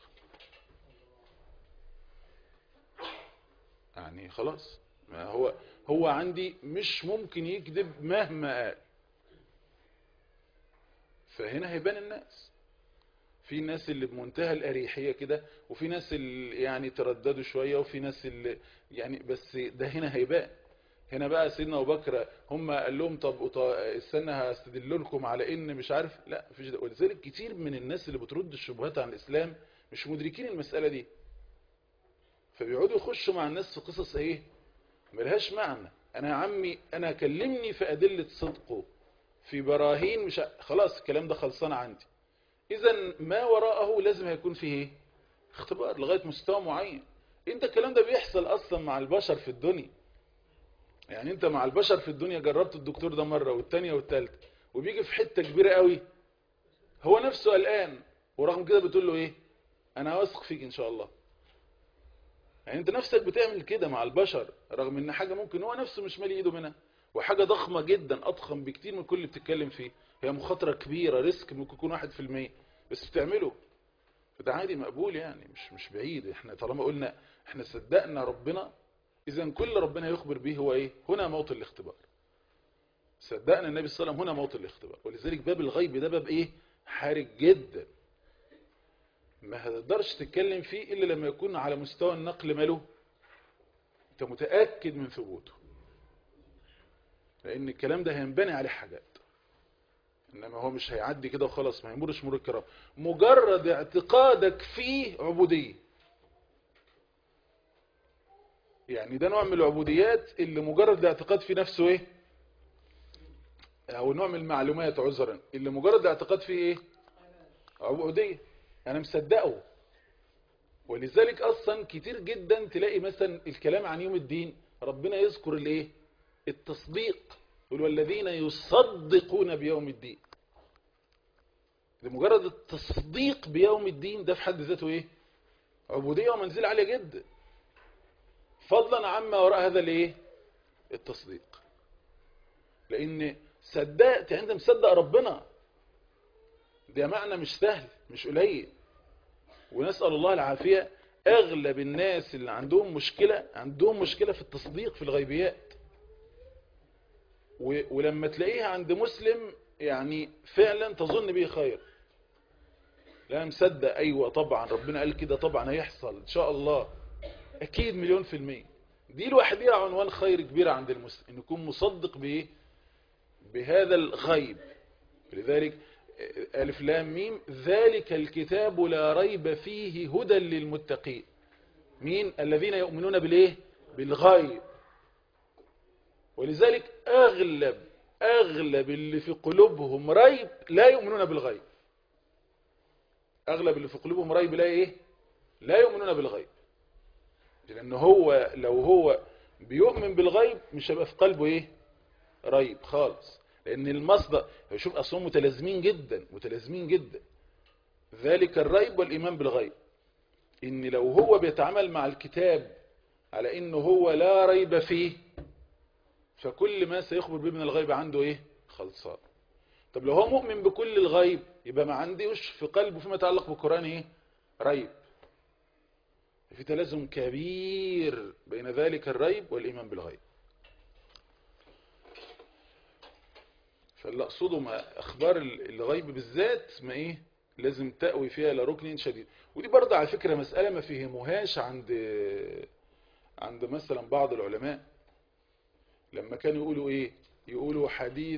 يعني خلاص ما هو هو عندي مش ممكن يكذب مهما قال فهنا هيبان الناس في ناس اللي بمنتهى الأريحية كده وفي ناس اللي يعني ترددوا شوية وفي ناس اللي يعني بس ده هنا هيبان هنا بقى سيدنا أبو بكر هم قال لهم طب أط- استنى هستدل لكم على ان مش عارف لا مفيش ده ولذلك كتير من الناس اللي بترد الشبهات عن الإسلام مش مدركين المسألة دي فبيقعدوا يخشوا مع الناس في قصص ايه ملهاش معنى انا يا عمي انا كلمني في أدلة صدقه في براهين مش ع- خلاص الكلام ده خلصان عندي اذا ما وراءه لازم هيكون فيه ايه اختبار لغاية مستوى معين انت الكلام ده بيحصل اصلا مع البشر في الدنيا يعني انت مع البشر في الدنيا جربت الدكتور ده مرة والتانية والتالتة وبيجي في حتة كبيرة قوي هو نفسه قلقان ورغم كده بتقول له ايه انا واثق فيك ان شاء الله يعني انت نفسك بتعمل كده مع البشر رغم ان حاجة ممكن هو نفسه مش مالي ايده منها وحاجة ضخمة جدا اضخم بكتير من كل اللي بتتكلم فيه هي مخاطرة كبيرة ريسك ممكن يكون واحد في المية بس بتعمله فده عادي مقبول يعني مش مش بعيد احنا طالما قلنا احنا صدقنا ربنا اذا كل ربنا يخبر به هو ايه هنا موطن الاختبار صدقنا النبي صلى الله عليه وسلم هنا موطن الاختبار ولذلك باب الغيب ده باب ايه حارج جدا ما هتقدرش تتكلم فيه الا لما يكون على مستوى النقل ماله انت متأكد من ثبوته لان الكلام ده هينبني عليه حاجات انما هو مش هيعدي كده وخلاص ما يمرش مرور الكرام مجرد اعتقادك فيه عبودية يعني ده نوع من العبوديات اللي مجرد الاعتقاد في نفسه ايه او نوع من المعلومات عذرا اللي مجرد الاعتقاد فيه ايه عبودية انا مصدقه ولذلك اصلا كتير جدا تلاقي مثلا الكلام عن يوم الدين ربنا يذكر الايه التصديق يقول والذين يصدقون بيوم الدين لمجرد التصديق بيوم الدين ده في حد ذاته ايه عبودية ومنزلة عالية جدا فضلا عما وراء هذا الايه التصديق لان صدقت يعني انت مصدق ربنا ده معنى مش سهل مش قليل ونسأل الله العافية اغلب الناس اللي عندهم مشكلة عندهم مشكلة في التصديق في الغيبيات و- ولما تلاقيها عند مسلم يعني فعلا تظن به خير لا مصدق ايوه طبعا ربنا قال كده طبعا هيحصل ان شاء الله اكيد مليون في المية دي لوحدها عنوان خير كبير عند المسلم ان يكون مصدق بايه بهذا الغيب لذلك ألف لام ميم ذلك الكتاب لا ريب فيه هدى للمتقين مين الذين يؤمنون بالايه بالغيب ولذلك أغلب أغلب اللي في قلوبهم ريب لا يؤمنون بالغيب أغلب اللي في قلوبهم ريب لا إيه لا يؤمنون بالغيب لأن هو لو هو بيؤمن بالغيب مش هيبقى في قلبه إيه ريب خالص لأن المصدر شوف أصلا متلازمين جدا متلازمين جدا ذلك الريب والإيمان بالغيب إن لو هو بيتعامل مع الكتاب على إنه هو لا ريب فيه فكل ما سيخبر به من الغيب عنده ايه خلصان طب لو هو مؤمن بكل الغيب يبقى ما عندوش في قلبه فيما يتعلق بالقرآن ايه ريب في تلازم كبير بين ذلك الريب والإيمان بالغيب فاللي أقصده ما أخبار الغيب بالذات ما إيه لازم تأوي فيها لركن شديد ودي برضه على فكرة مسألة ما فهموهاش عند عند مثلا بعض العلماء لما كانوا يقولوا ايه يقولوا حديث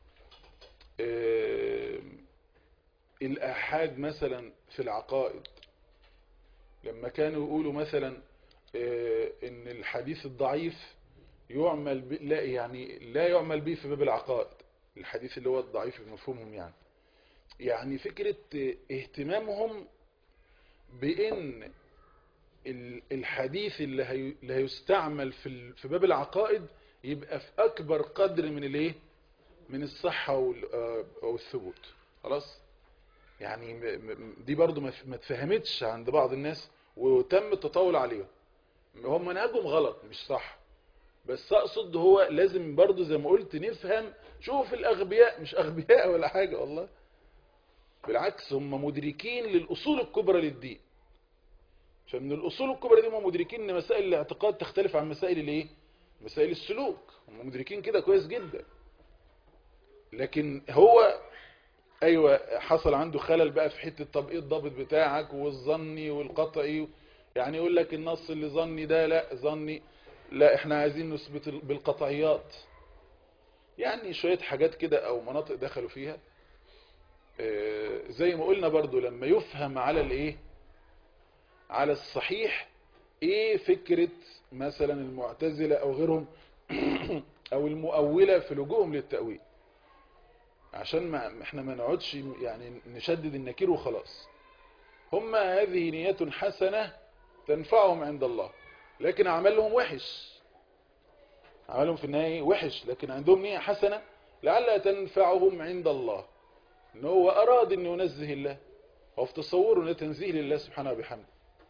آه الآحاد مثلا في العقائد لما كانوا يقولوا مثلا آه ان الحديث الضعيف يعمل ب... لا يعني لا يعمل به في باب العقائد الحديث اللي هو الضعيف بمفهومهم يعني يعني فكرة اهتمامهم بان الحديث اللي, هي... اللي هيستعمل في, ال... في باب العقائد يبقى في اكبر قدر من الايه من الصحة والثبوت خلاص يعني دي برضو ما اتفهمتش عند بعض الناس وتم التطاول عليهم هم منهجهم غلط مش صح بس اقصد هو لازم برضو زي ما قلت نفهم شوف الاغبياء مش اغبياء ولا حاجة والله بالعكس هم مدركين للاصول الكبرى للدين فمن الاصول الكبرى دي هم مدركين ان مسائل الاعتقاد تختلف عن مسائل الايه مسائل السلوك هم مدركين كده كويس جدا لكن هو ايوه حصل عنده خلل بقى في حته طب ايه الضابط بتاعك والظني والقطعي يعني يقول لك النص اللي ظني ده لا ظني لا احنا عايزين نثبت ال- بالقطعيات يعني شويه حاجات كده او مناطق دخلوا فيها آه، زي ما قلنا برضو لما يفهم على الايه على الصحيح ايه فكره مثلا المعتزله او غيرهم او المؤوله في لجوءهم للتاويل عشان ما احنا ما نقعدش يعني نشدد النكير وخلاص هم هذه نية حسنة تنفعهم عند الله لكن عملهم وحش عملهم في النهاية وحش لكن عندهم نية حسنة لعلها تنفعهم عند الله ان هو اراد ان ينزه الله هو في تصوره ان تنزيه لله سبحانه وبحمده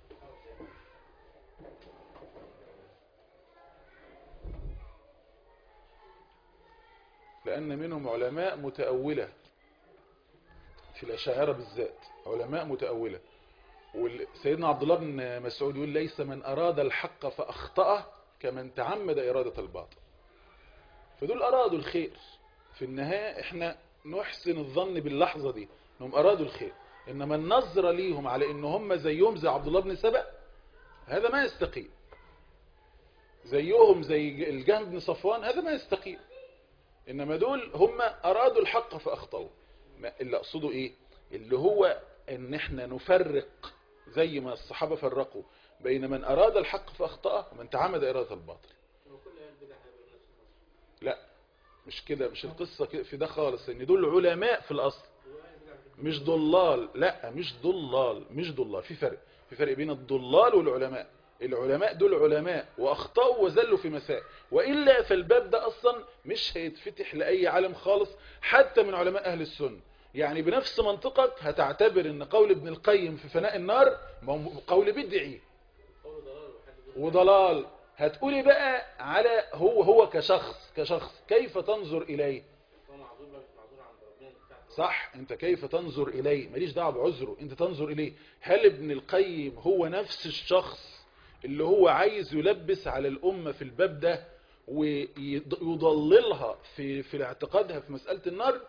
لأن منهم علماء متأولة في الأشاعرة بالذات علماء متأولة وسيدنا عبد الله بن مسعود يقول ليس من أراد الحق فأخطأه كمن تعمد إرادة الباطل فدول أرادوا الخير في النهاية احنا نحسن الظن باللحظة دي انهم أرادوا الخير إنما النظرة ليهم على إن هم زيهم زي عبد الله بن سبأ هذا ما يستقيم زيهم زي الجهم بن صفوان هذا ما يستقيم إنما دول هم أرادوا الحق فأخطأوا ما- اللي أقصده إيه اللي هو إن إحنا نفرق زي ما الصحابة فرقوا بين من أراد الحق فأخطأه ومن تعمد إرادة الباطل لا مش كده مش القصة كده في ده خالص إن دول علماء في الأصل مش ضلال لا مش ضلال مش ضلال في فرق في فرق بين الضلال والعلماء العلماء دول علماء واخطأوا وزلوا في مسائل وإلا فالباب ده أصلا مش هيتفتح لأي عالم خالص حتى من علماء أهل السنة يعني بنفس منطقك هتعتبر ان قول ابن القيم في فناء النار مو- قول بدعي وضلال هتقولي بقى على هو هو كشخص كشخص كيف تنظر إليه صح انت كيف تنظر اليه ماليش دعوه بعذره انت تنظر اليه هل ابن القيم هو نفس الشخص اللي هو عايز يلبس على الامه في الباب ده ويضللها في في اعتقادها في مساله النار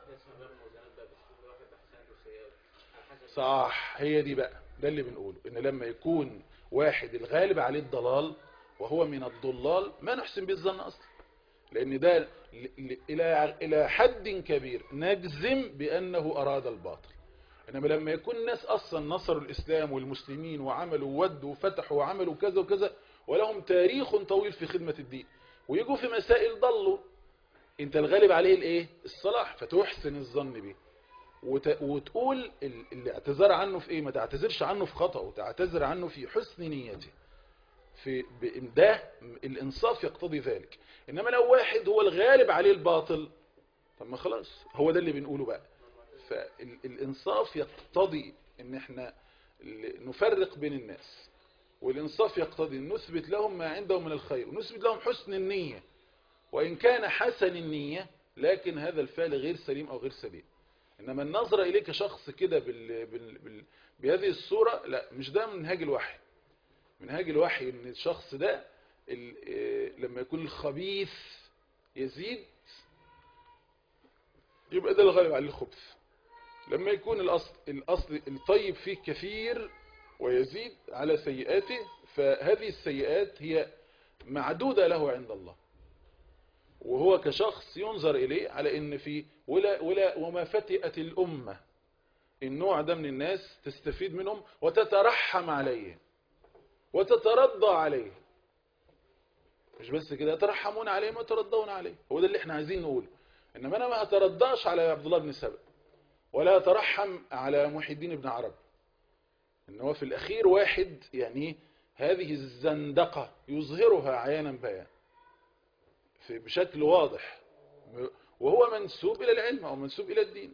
صح هي دي بقى ده اللي بنقوله ان لما يكون واحد الغالب عليه الضلال وهو من الضلال ما نحسن به الظن اصلا لان ده ل- ل- الى الى حد كبير نجزم بانه اراد الباطل انما لما يكون الناس اصلا نصروا الاسلام والمسلمين وعملوا ودوا وفتحوا وعملوا كذا وكذا ولهم تاريخ طويل في خدمة الدين ويجوا في مسائل ضلوا انت الغالب عليه الايه الصلاح فتحسن الظن به وت... وتقول ال- الاعتذار عنه في ايه ما تعتذرش عنه في خطأه تعتذر عنه في حسن نيته في ب- ده الانصاف يقتضي ذلك انما لو واحد هو الغالب عليه الباطل طب ما خلاص هو ده اللي بنقوله بقى فالانصاف يقتضي ان احنا ال- نفرق بين الناس والانصاف يقتضي ان نثبت لهم ما عندهم من الخير ونثبت لهم حسن النية وان كان حسن النية لكن هذا الفعل غير سليم او غير سليم انما النظرة اليك شخص كده بال... بال... بال... بهذه الصورة لا مش ده منهاج الوحي منهاج الوحي ان الشخص ده ال... آه، لما يكون الخبيث يزيد يبقى ده الغالب عليه الخبث لما يكون الأصل, الأصل الطيب فيه كثير ويزيد على سيئاته فهذه السيئات هي معدودة له عند الله وهو كشخص ينظر إليه على إن في ولا ولا وما فتئت الأمة النوع ده من الناس تستفيد منهم وتترحم عليه وتترضى عليه مش بس كده يترحمون عليه ويترضون عليه هو ده اللي احنا عايزين نقوله انما انا ما اترضاش على عبد الله بن سبأ ولا اترحم على محي الدين بن عرب ان هو في الاخير واحد يعني هذه الزندقة يظهرها عيانا بيان في بشكل واضح وهو منسوب الى العلم او منسوب الى الدين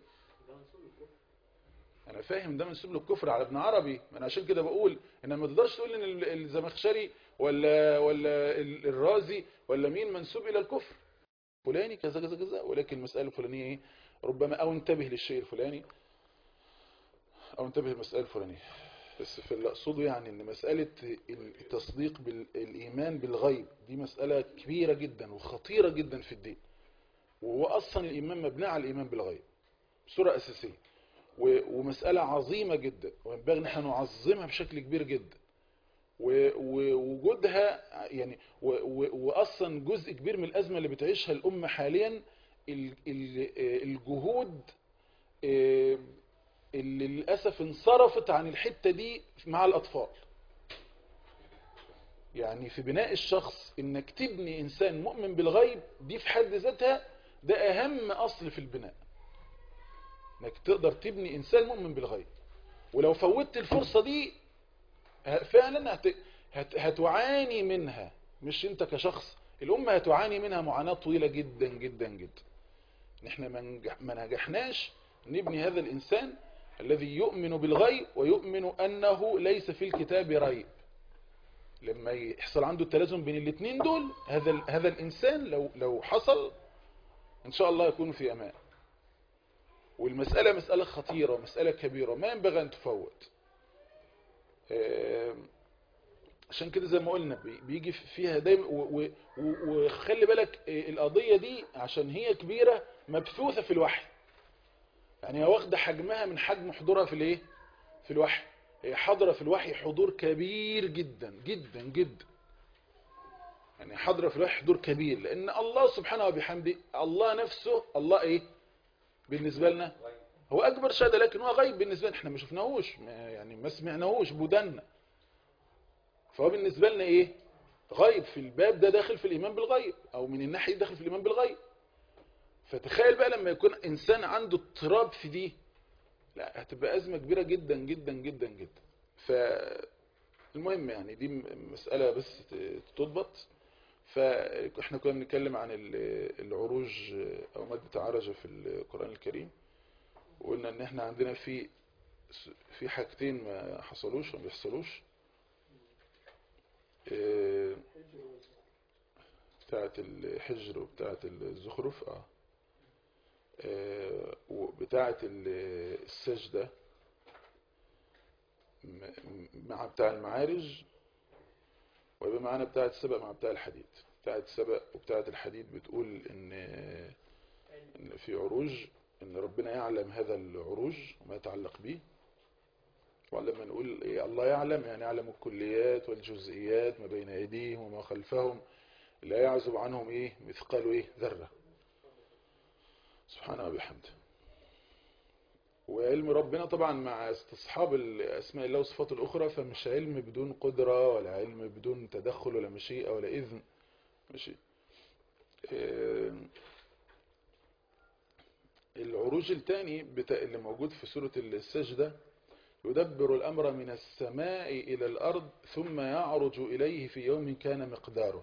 انا فاهم ده منسوب للكفر على ابن عربي ما انا عشان كده بقول ان ما تقدرش تقول ان ال- الزمخشري ولا ولا ال- الرازي ولا مين منسوب الى الكفر فلاني كذا كذا كذا ولكن المسألة الفلانية ايه ربما او انتبه للشيء الفلاني او انتبه للمسألة الفلانية بس في اللي اقصده يعني ان مسألة التصديق بالايمان بالغيب دي مسألة كبيرة جدا وخطيرة جدا في الدين وهو اصلا الايمان مبني على الايمان بالغيب صورة اساسية و- ومسألة عظيمة جدا وينبغي ان احنا نعظمها بشكل كبير جدا و- ووجودها يعني و- و- واصلا جزء كبير من الازمه اللي بتعيشها الامه حاليا ال- ال- الجهود آه، اللي للاسف انصرفت عن الحته دي مع الاطفال يعني في بناء الشخص انك تبني انسان مؤمن بالغيب دي في حد ذاتها ده اهم اصل في البناء انك تقدر تبني انسان مؤمن بالغيب ولو فوتت الفرصه دي ه- فعلا هت... هت... هتعاني منها مش انت كشخص الامه هتعاني منها معاناه طويله جدا جدا جدا ان احنا ما نجح... ما نجحناش نبني هذا الانسان الذي يؤمن بالغيب ويؤمن انه ليس في الكتاب ريب لما يحصل عنده التلازم بين الاثنين دول هذا ال... هذا الانسان لو لو حصل ان شاء الله يكون في امان والمساله مساله خطيره ومساله كبيره ما ينبغي ان تفوت آم، عشان كده زي ما قلنا بي- بيجي فيها دايما و- و- و- وخلي بالك آه، القضية دي عشان هي كبيرة مبثوثة في الوحي يعني هي واخدة حجمها من حجم حضورها في الايه في الوحي هي حاضرة في الوحي حضور كبير جدا جدا جدا يعني حاضرة في الوحي حضور كبير لان الله سبحانه وبحمده الله نفسه الله ايه بالنسبة لنا هو اكبر شهادة لكن هو غيب بالنسبة لنا احنا ما شفناهوش ما- يعني ما سمعناهوش بودنا فهو بالنسبة لنا ايه غيب في الباب ده داخل في الايمان بالغيب او من الناحية دي داخل في الايمان بالغيب فتخيل بقى لما يكون انسان عنده اضطراب في دي لا هتبقى ازمة كبيرة جدا جدا جدا جدا فالمهم يعني دي م- مسألة بس ت- تضبط فاحنا كنا بنتكلم عن ال- العروج او مادة عرجة في القرآن الكريم وقلنا ان احنا عندنا في في حاجتين ما حصلوش وما بيحصلوش آه، بتاعة الحجر وبتاعة الزخرف اه آه، وبتاعة ال- السجدة م- مع بتاع المعارج ويبقى معانا بتاعة السبق مع بتاع الحديد بتاعة السبق وبتاعة الحديد بتقول ان ان في عروج ان ربنا يعلم هذا العروج وما يتعلق به ولما نقول إيه الله يعلم يعني يعلم الكليات والجزئيات ما بين ايديهم وما خلفهم لا يعزب عنهم ايه مثقال ايه ذرة سبحانه وبحمده وعلم ربنا طبعا مع استصحاب الاسماء الله وصفاته الاخرى فمش علم بدون قدرة ولا علم بدون تدخل ولا مشيئة ولا اذن ماشي آه، العروج الثاني بتا... اللي موجود في سورة السجدة يدبر الأمر من السماء إلى الأرض ثم يعرج إليه في يوم كان مقداره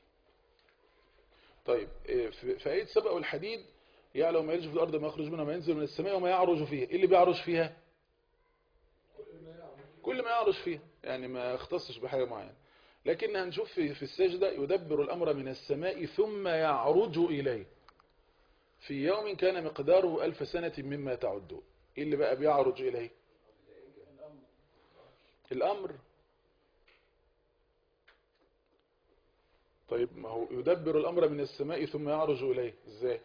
طيب إيه، في في آية سبأ والحديد يعلم ما يلج في الأرض ما يخرج منها ما ينزل من السماء وما يعرج فيها إيه اللي بيعرج فيها كل ما يعرج فيها يعني ما يختصش بحاجة معينة لكن هنشوف في في السجدة يدبر الأمر من السماء ثم يعرج إليه في يوم كان مقداره ألف سنة مما تعدون إيه اللي بقى بيعرج إليه الأمر طيب ما هو يدبر الأمر من السماء ثم يعرج إليه إزاي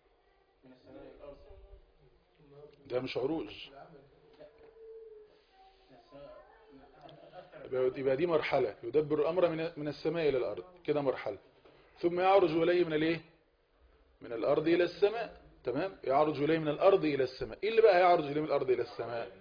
ده مش عروج يبقى يبقى دي مرحلة يدبر الأمر من من السماء إلى الأرض كده مرحلة ثم يعرج إليه من الايه من الأرض إلى السماء تمام يعرج إليه من الأرض إلى السماء إيه اللي بقى يعرج إليه من الأرض إلى السماء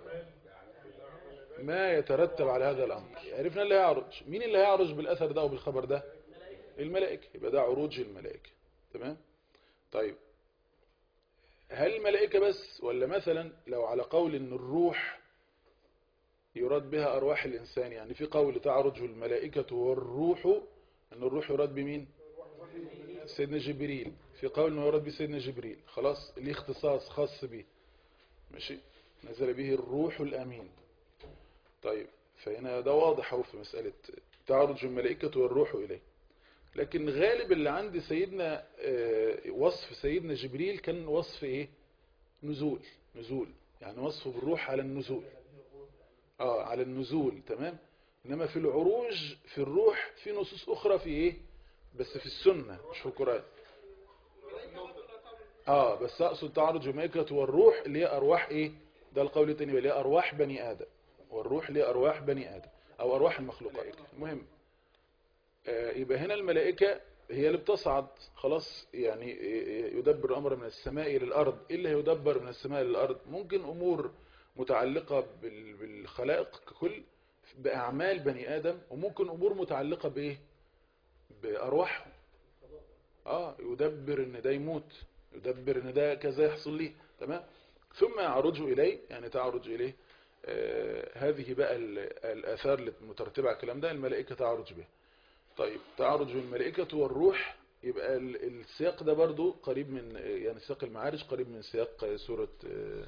ما يترتب على هذا الأمر عرفنا اللي هيعرج مين اللي هيعرج بالأثر ده وبالخبر ده الملائكة يبقى ده عروج الملائكة تمام طيب هل الملائكة بس ولا مثلا لو على قول ان الروح يراد بها أرواح الإنسان يعني في قول تعرج الملائكة والروح أن الروح يراد بمين سيدنا جبريل في قول أنه يراد بسيدنا جبريل خلاص ليه اختصاص خاص به ماشي نزل به الروح الأمين طيب فهنا ده واضح أهو في مسألة تعرج الملائكة والروح إليه لكن غالب اللي عند سيدنا آه، وصف سيدنا جبريل كان وصف ايه نزول نزول يعني وصفه بالروح على النزول اه على النزول تمام انما في العروج في الروح في نصوص اخرى في ايه بس في السنة مش في القرآن اه بس اقصد تعرج الملائكة والروح اللي هي ارواح ايه ده القول التاني اللي هي أرواح بني آدم والروح ليه أرواح بني آدم أو أرواح المخلوقات المهم آه، يبقى هنا الملائكة هي اللي بتصعد خلاص يعني يدبر الأمر من السماء إلى الأرض إيه اللي يدبر من السماء إلى الأرض ممكن أمور متعلقة بال- بالخلائق ككل بأعمال بني آدم وممكن أمور متعلقة بإيه بأرواحهم آه يدبر إن ده يموت يدبر إن ده كذا يحصل ليه تمام ثم يعرج إليه يعني تعرج إليه آه هذه بقى ال- الآثار المترتبة على الكلام ده الملائكة تعرج به طيب تعرج الملائكة والروح يبقى ال- السياق ده برضو قريب من يعني سياق المعارج قريب من سياق سورة آه،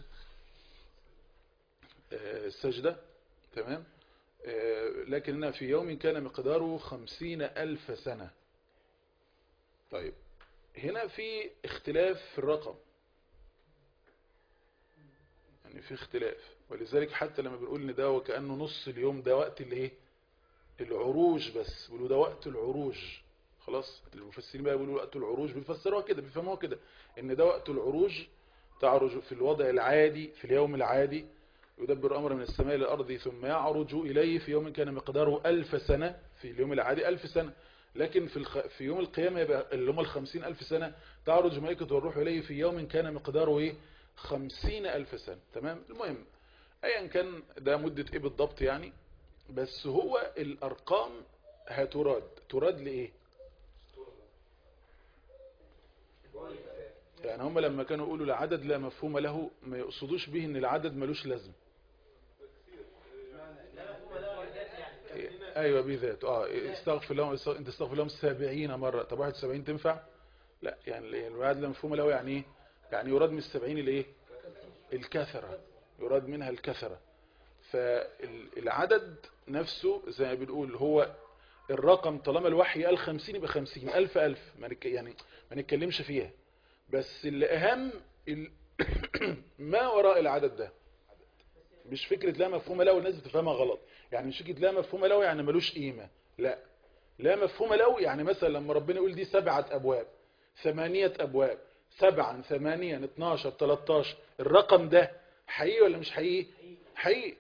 آه، السجدة تمام آه، لكننا في يوم كان مقداره خمسين ألف سنة طيب هنا في اختلاف في الرقم يعني في اختلاف ولذلك حتى لما بنقول ان ده وكأنه نص اليوم ده وقت الايه العروج بس بيقولوا ده وقت العروج خلاص المفسرين بقى بيقولوا وقت العروج بيفسروها كده بيفهموها كده ان ده وقت العروج تعرج في الوضع العادي في اليوم العادي يدبر أمر من السماء إلى الأرض ثم يعرج إليه في يوم كان مقداره ألف سنة في اليوم العادي ألف سنة لكن في, الخ... في يوم القيامة يبقى اللي هم الخمسين ألف سنة تعرج ملائكة والروح إليه في يوم كان مقداره إيه خمسين ألف سنة تمام المهم أيا كان ده مدة إيه بالضبط يعني بس هو الأرقام هتراد تراد لإيه يعني هم لما كانوا يقولوا العدد لا مفهوم له ما يقصدوش به ان العدد ملوش لازم ايوه بذات اه استغفر لهم انت استغفر لهم 70 مره طب 71 تنفع لا يعني العدد لا مفهوم له يعني ايه يعني يراد من السبعين الايه الكثره يراد منها الكثره فالعدد نفسه زي ما بنقول هو الرقم طالما الوحي قال 50 يبقى 50 ألف ألف ما نك- يعني ما نتكلمش فيها بس اللي أهم ال- ما وراء العدد ده مش فكرة لا مفهوم له والناس بتفهمها غلط يعني مش فكرة لا مفهوم له يعني ملوش قيمة لا لا مفهوم له يعني مثلا لما ربنا يقول دي سبعة أبواب ثمانية أبواب سبعا ثمانيا 12 13 الرقم ده حقيقي ولا مش حقيقي حقيقي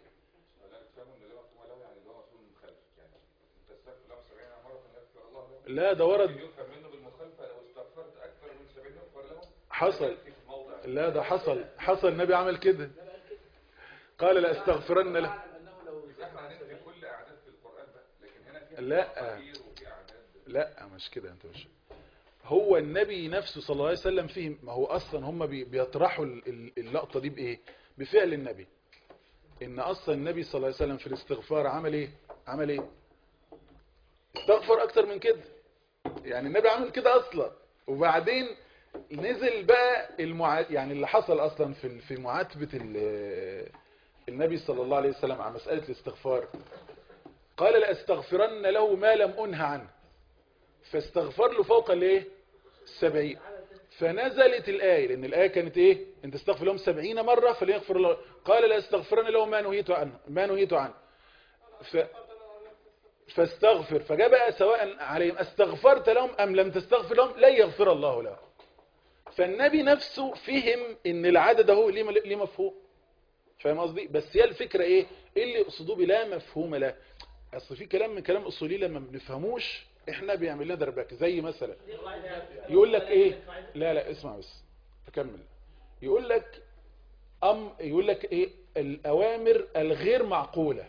لا ده ورد يفهم منه بالمخالفة لو استغفرت أكثر من 70 يغفر له حصل في الموضع لا ده حصل حصل النبي عمل كده قال لا استغفرن له إذا احنا هننفي كل أعداد في القرآن بقى لكن هنا في لا. تغيير وفي أعداد لا مش كده انت مش هو النبي نفسه صلى الله عليه وسلم فيه ما هو اصلا هم بي- بيطرحوا ال- ال- اللقطة دي بايه بفعل النبي ان اصلا النبي صلى الله عليه وسلم في الاستغفار عمل ايه عمل ايه استغفر اكتر من كده يعني النبي عمل كده اصلا وبعدين نزل بقى المع... يعني اللي حصل اصلا في في معاتبة ال- النبي صلى الله عليه وسلم عن مسألة الاستغفار قال لأستغفرن له ما لم أنه عنه فاستغفر له فوق الايه السبعين فنزلت الآية لأن الآية كانت إيه أنت استغفر لهم سبعين مرة فليغفر الله قال لا استغفرن له ما نهيت عنه ما نهيت عنه ف... فاستغفر فجاء بقى سواء عليهم استغفرت لهم أم لم تستغفر لهم لا يغفر الله لهم فالنبي نفسه فهم ان العدد اهو ليه ليه مفهوم فاهم قصدي بس هي الفكرة ايه ايه اللي يقصدوه بلا مفهوم لا اصل في كلام من كلام اصولي لما ما بنفهموش احنا بيعمل لنا دربكه زي مثلا يقول لك ايه لا لا اسمع بس اكمل يقول لك ام يقول لك ايه الاوامر الغير معقوله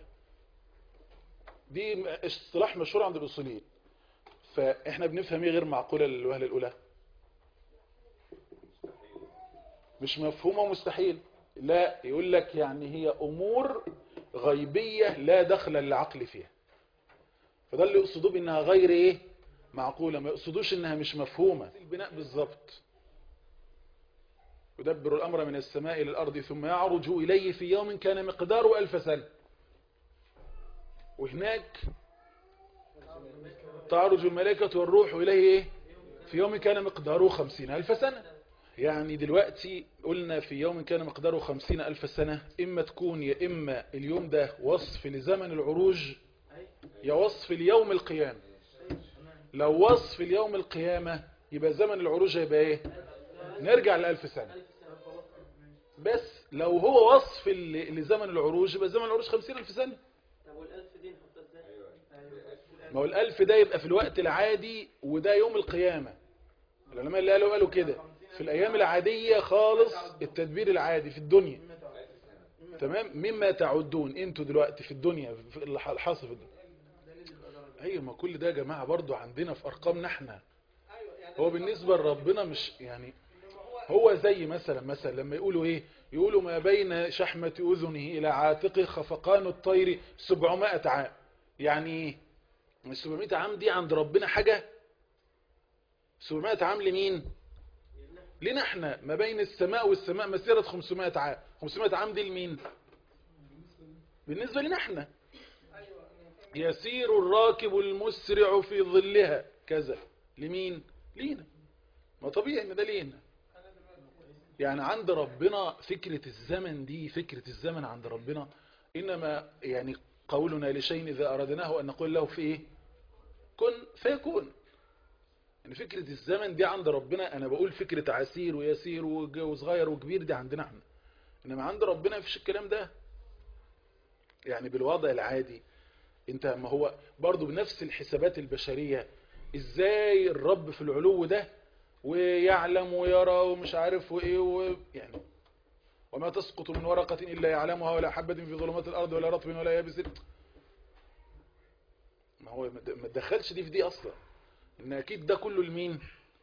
دي اصطلاح مشهور عند الاصوليين فاحنا بنفهم ايه غير معقوله للوهله الاولى مش مفهومه ومستحيل لا يقول لك يعني هي امور غيبيه لا دخل للعقل فيها فده اللي يقصدوه بانها غير ايه معقوله ما يقصدوش انها مش مفهومه البناء بالظبط يدبر الامر من السماء الى الارض ثم يعرج اليه في يوم كان مقداره الف سنه وهناك تعرج الملائكه والروح اليه ايه في يوم كان مقداره خمسين ألف سنة يعني دلوقتي قلنا في يوم كان مقداره خمسين ألف سنة إما تكون يا إما اليوم ده وصف لزمن العروج يا وصف اليوم القيامة لو وصف اليوم القيامة يبقى زمن العروج هيبقى ايه نرجع لألف سنة بس لو هو وصف ل- لزمن العروج يبقى زمن العروج خمسين ألف سنة طب والألف دي نحطها ازاي؟ ما هو الألف ده يبقى في الوقت العادي وده يوم القيامة العلماء اللي قالوا قالوا كده في الأيام العادية خالص التدبير العادي في الدنيا تمام مما تعدون انتوا دلوقتي في الدنيا في اللي ح- الحاصل في الدنيا ايوه ما كل ده يا جماعة برضو عندنا في أرقامنا احنا هو بالنسبة لربنا مش يعني هو زي مثلا مثلا لما يقولوا ايه يقولوا ما بين شحمة أذنه إلى عاتقه خفقان الطير 700 عام يعني ايه ال 700 عام دي عند ربنا حاجة 700 عام لمين لنا احنا ما بين السماء والسماء مسيرة 500 عام 500 عام دي لمين بالنسبة لنا احنا يسير الراكب المسرع في ظلها كذا لمين لينا ما طبيعي ان ده لينا يعني عند ربنا فكرة الزمن دي فكرة الزمن عند ربنا إنما يعني قولنا لشيء إذا أردناه أن نقول له في إيه كن فيكون يعني فكرة الزمن دي عند ربنا أنا بقول فكرة عسير ويسير وج- وصغير وكبير دي عندنا احنا إنما عند ربنا مفيش الكلام ده يعني بالوضع العادي انت ما هو برضو بنفس الحسابات البشرية ازاي الرب في العلو ده ويعلم ويرى ومش عارف وايه و... يعني وما تسقط من ورقة إلا يعلمها ولا حبة في ظلمات الأرض ولا رطب ولا يابس ما هو ما د- ما تدخلش دي في دي أصلا إن أكيد ده كله لمين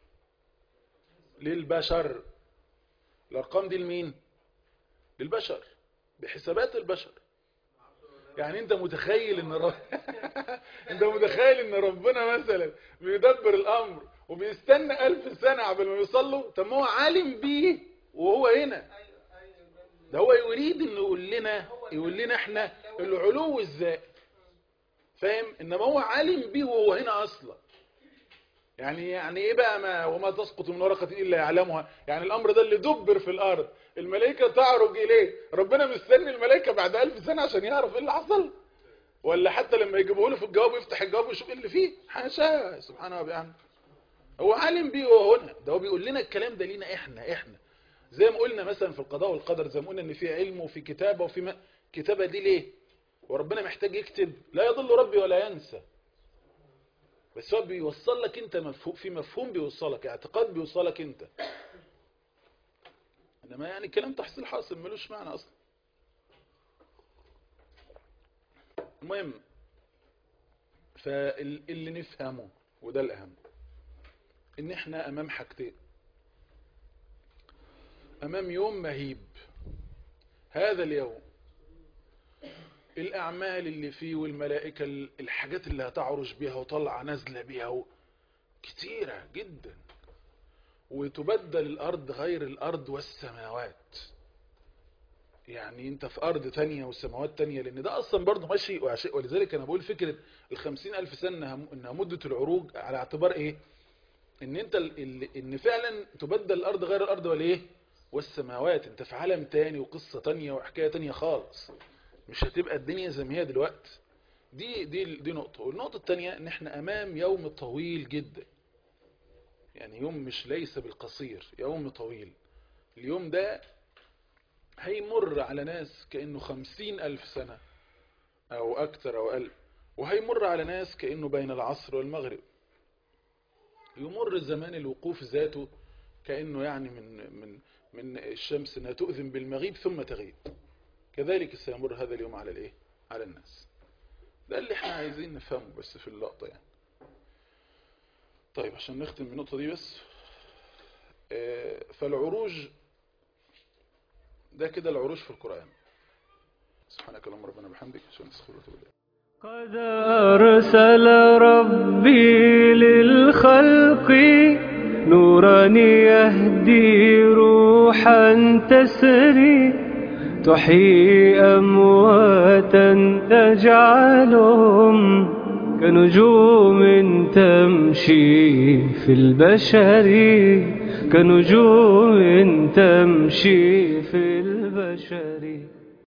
للبشر الأرقام دي لمين للبشر بحسابات البشر يعني انت متخيل ان رب... انت متخيل ان ربنا مثلا بيدبر الامر وبيستنى الف سنة قبل ما يوصل له طب ما هو عالم بيه وهو هنا ده هو يريد انه يقول لنا يقول لنا احنا العلو ازاي فاهم انما هو عالم بيه وهو هنا اصلا يعني يعني ايه بقى ما وما تسقط من ورقة الا يعلمها يعني الامر ده اللي دبر في الارض الملائكة تعرج اليه ربنا مستني الملائكة بعد الف سنة عشان يعرف ايه اللي حصل ولا حتى لما يجيبوه له في الجواب يفتح الجواب ويشوف ايه اللي فيه حاشا سبحانه وبحمده هو عالم بيه وهو هنا ده هو بيقول لنا الكلام ده لينا احنا احنا زي ما قلنا مثلا في القضاء والقدر زي ما قلنا ان في علم وفي كتابة وفي ما كتابة دي ليه وربنا محتاج يكتب لا يضل ربي ولا ينسى بس هو بيوصل لك انت مفهوم في مفهوم بيوصلك اعتقاد بيوصلك انت انما يعني كلام تحصيل حاصل ملوش معنى اصلا المهم فاللي نفهمه وده الاهم ان احنا امام حاجتين امام يوم مهيب هذا اليوم الاعمال اللي فيه والملائكة الحاجات اللي هتعرج بيها وطلع نازلة بيها كتيرة جدا وتبدل الارض غير الارض والسماوات يعني انت في ارض تانية وسماوات تانية لان ده اصلا برضه ماشي وعشي- ولذلك انا بقول فكرة الخمسين الف سنة انها- انها مدة العروج على اعتبار ايه ان انت ال- ال- ان فعلا تبدل الارض غير الارض والايه والسماوات انت في عالم تاني وقصة تانية وحكاية تانية خالص مش هتبقى الدنيا زي ما هي دلوقتي دي دي دي نقطة والنقطة التانية ان احنا امام يوم طويل جدا يعني يوم مش ليس بالقصير يوم طويل اليوم ده هيمر على ناس كأنه خمسين ألف سنة أو أكثر أو أقل وهيمر على ناس كأنه بين العصر والمغرب يمر زمان الوقوف ذاته كأنه يعني من من من الشمس انها تؤذن بالمغيب ثم تغيب كذلك سيمر هذا اليوم على الايه على الناس ده اللي احنا عايزين نفهمه بس في اللقطة يعني طيب عشان نختم بالنقطة دي بس آه، فالعروج ده كده العروج في القرآن سبحانك اللهم ربنا بحمدك عشان نستغفر ونتوب إليك قد أرسل ربي للخلق نورا يهدي روحا تسري تحيي أمواتا تجعلهم كنجوم تمشي في البشر كنجوم تمشي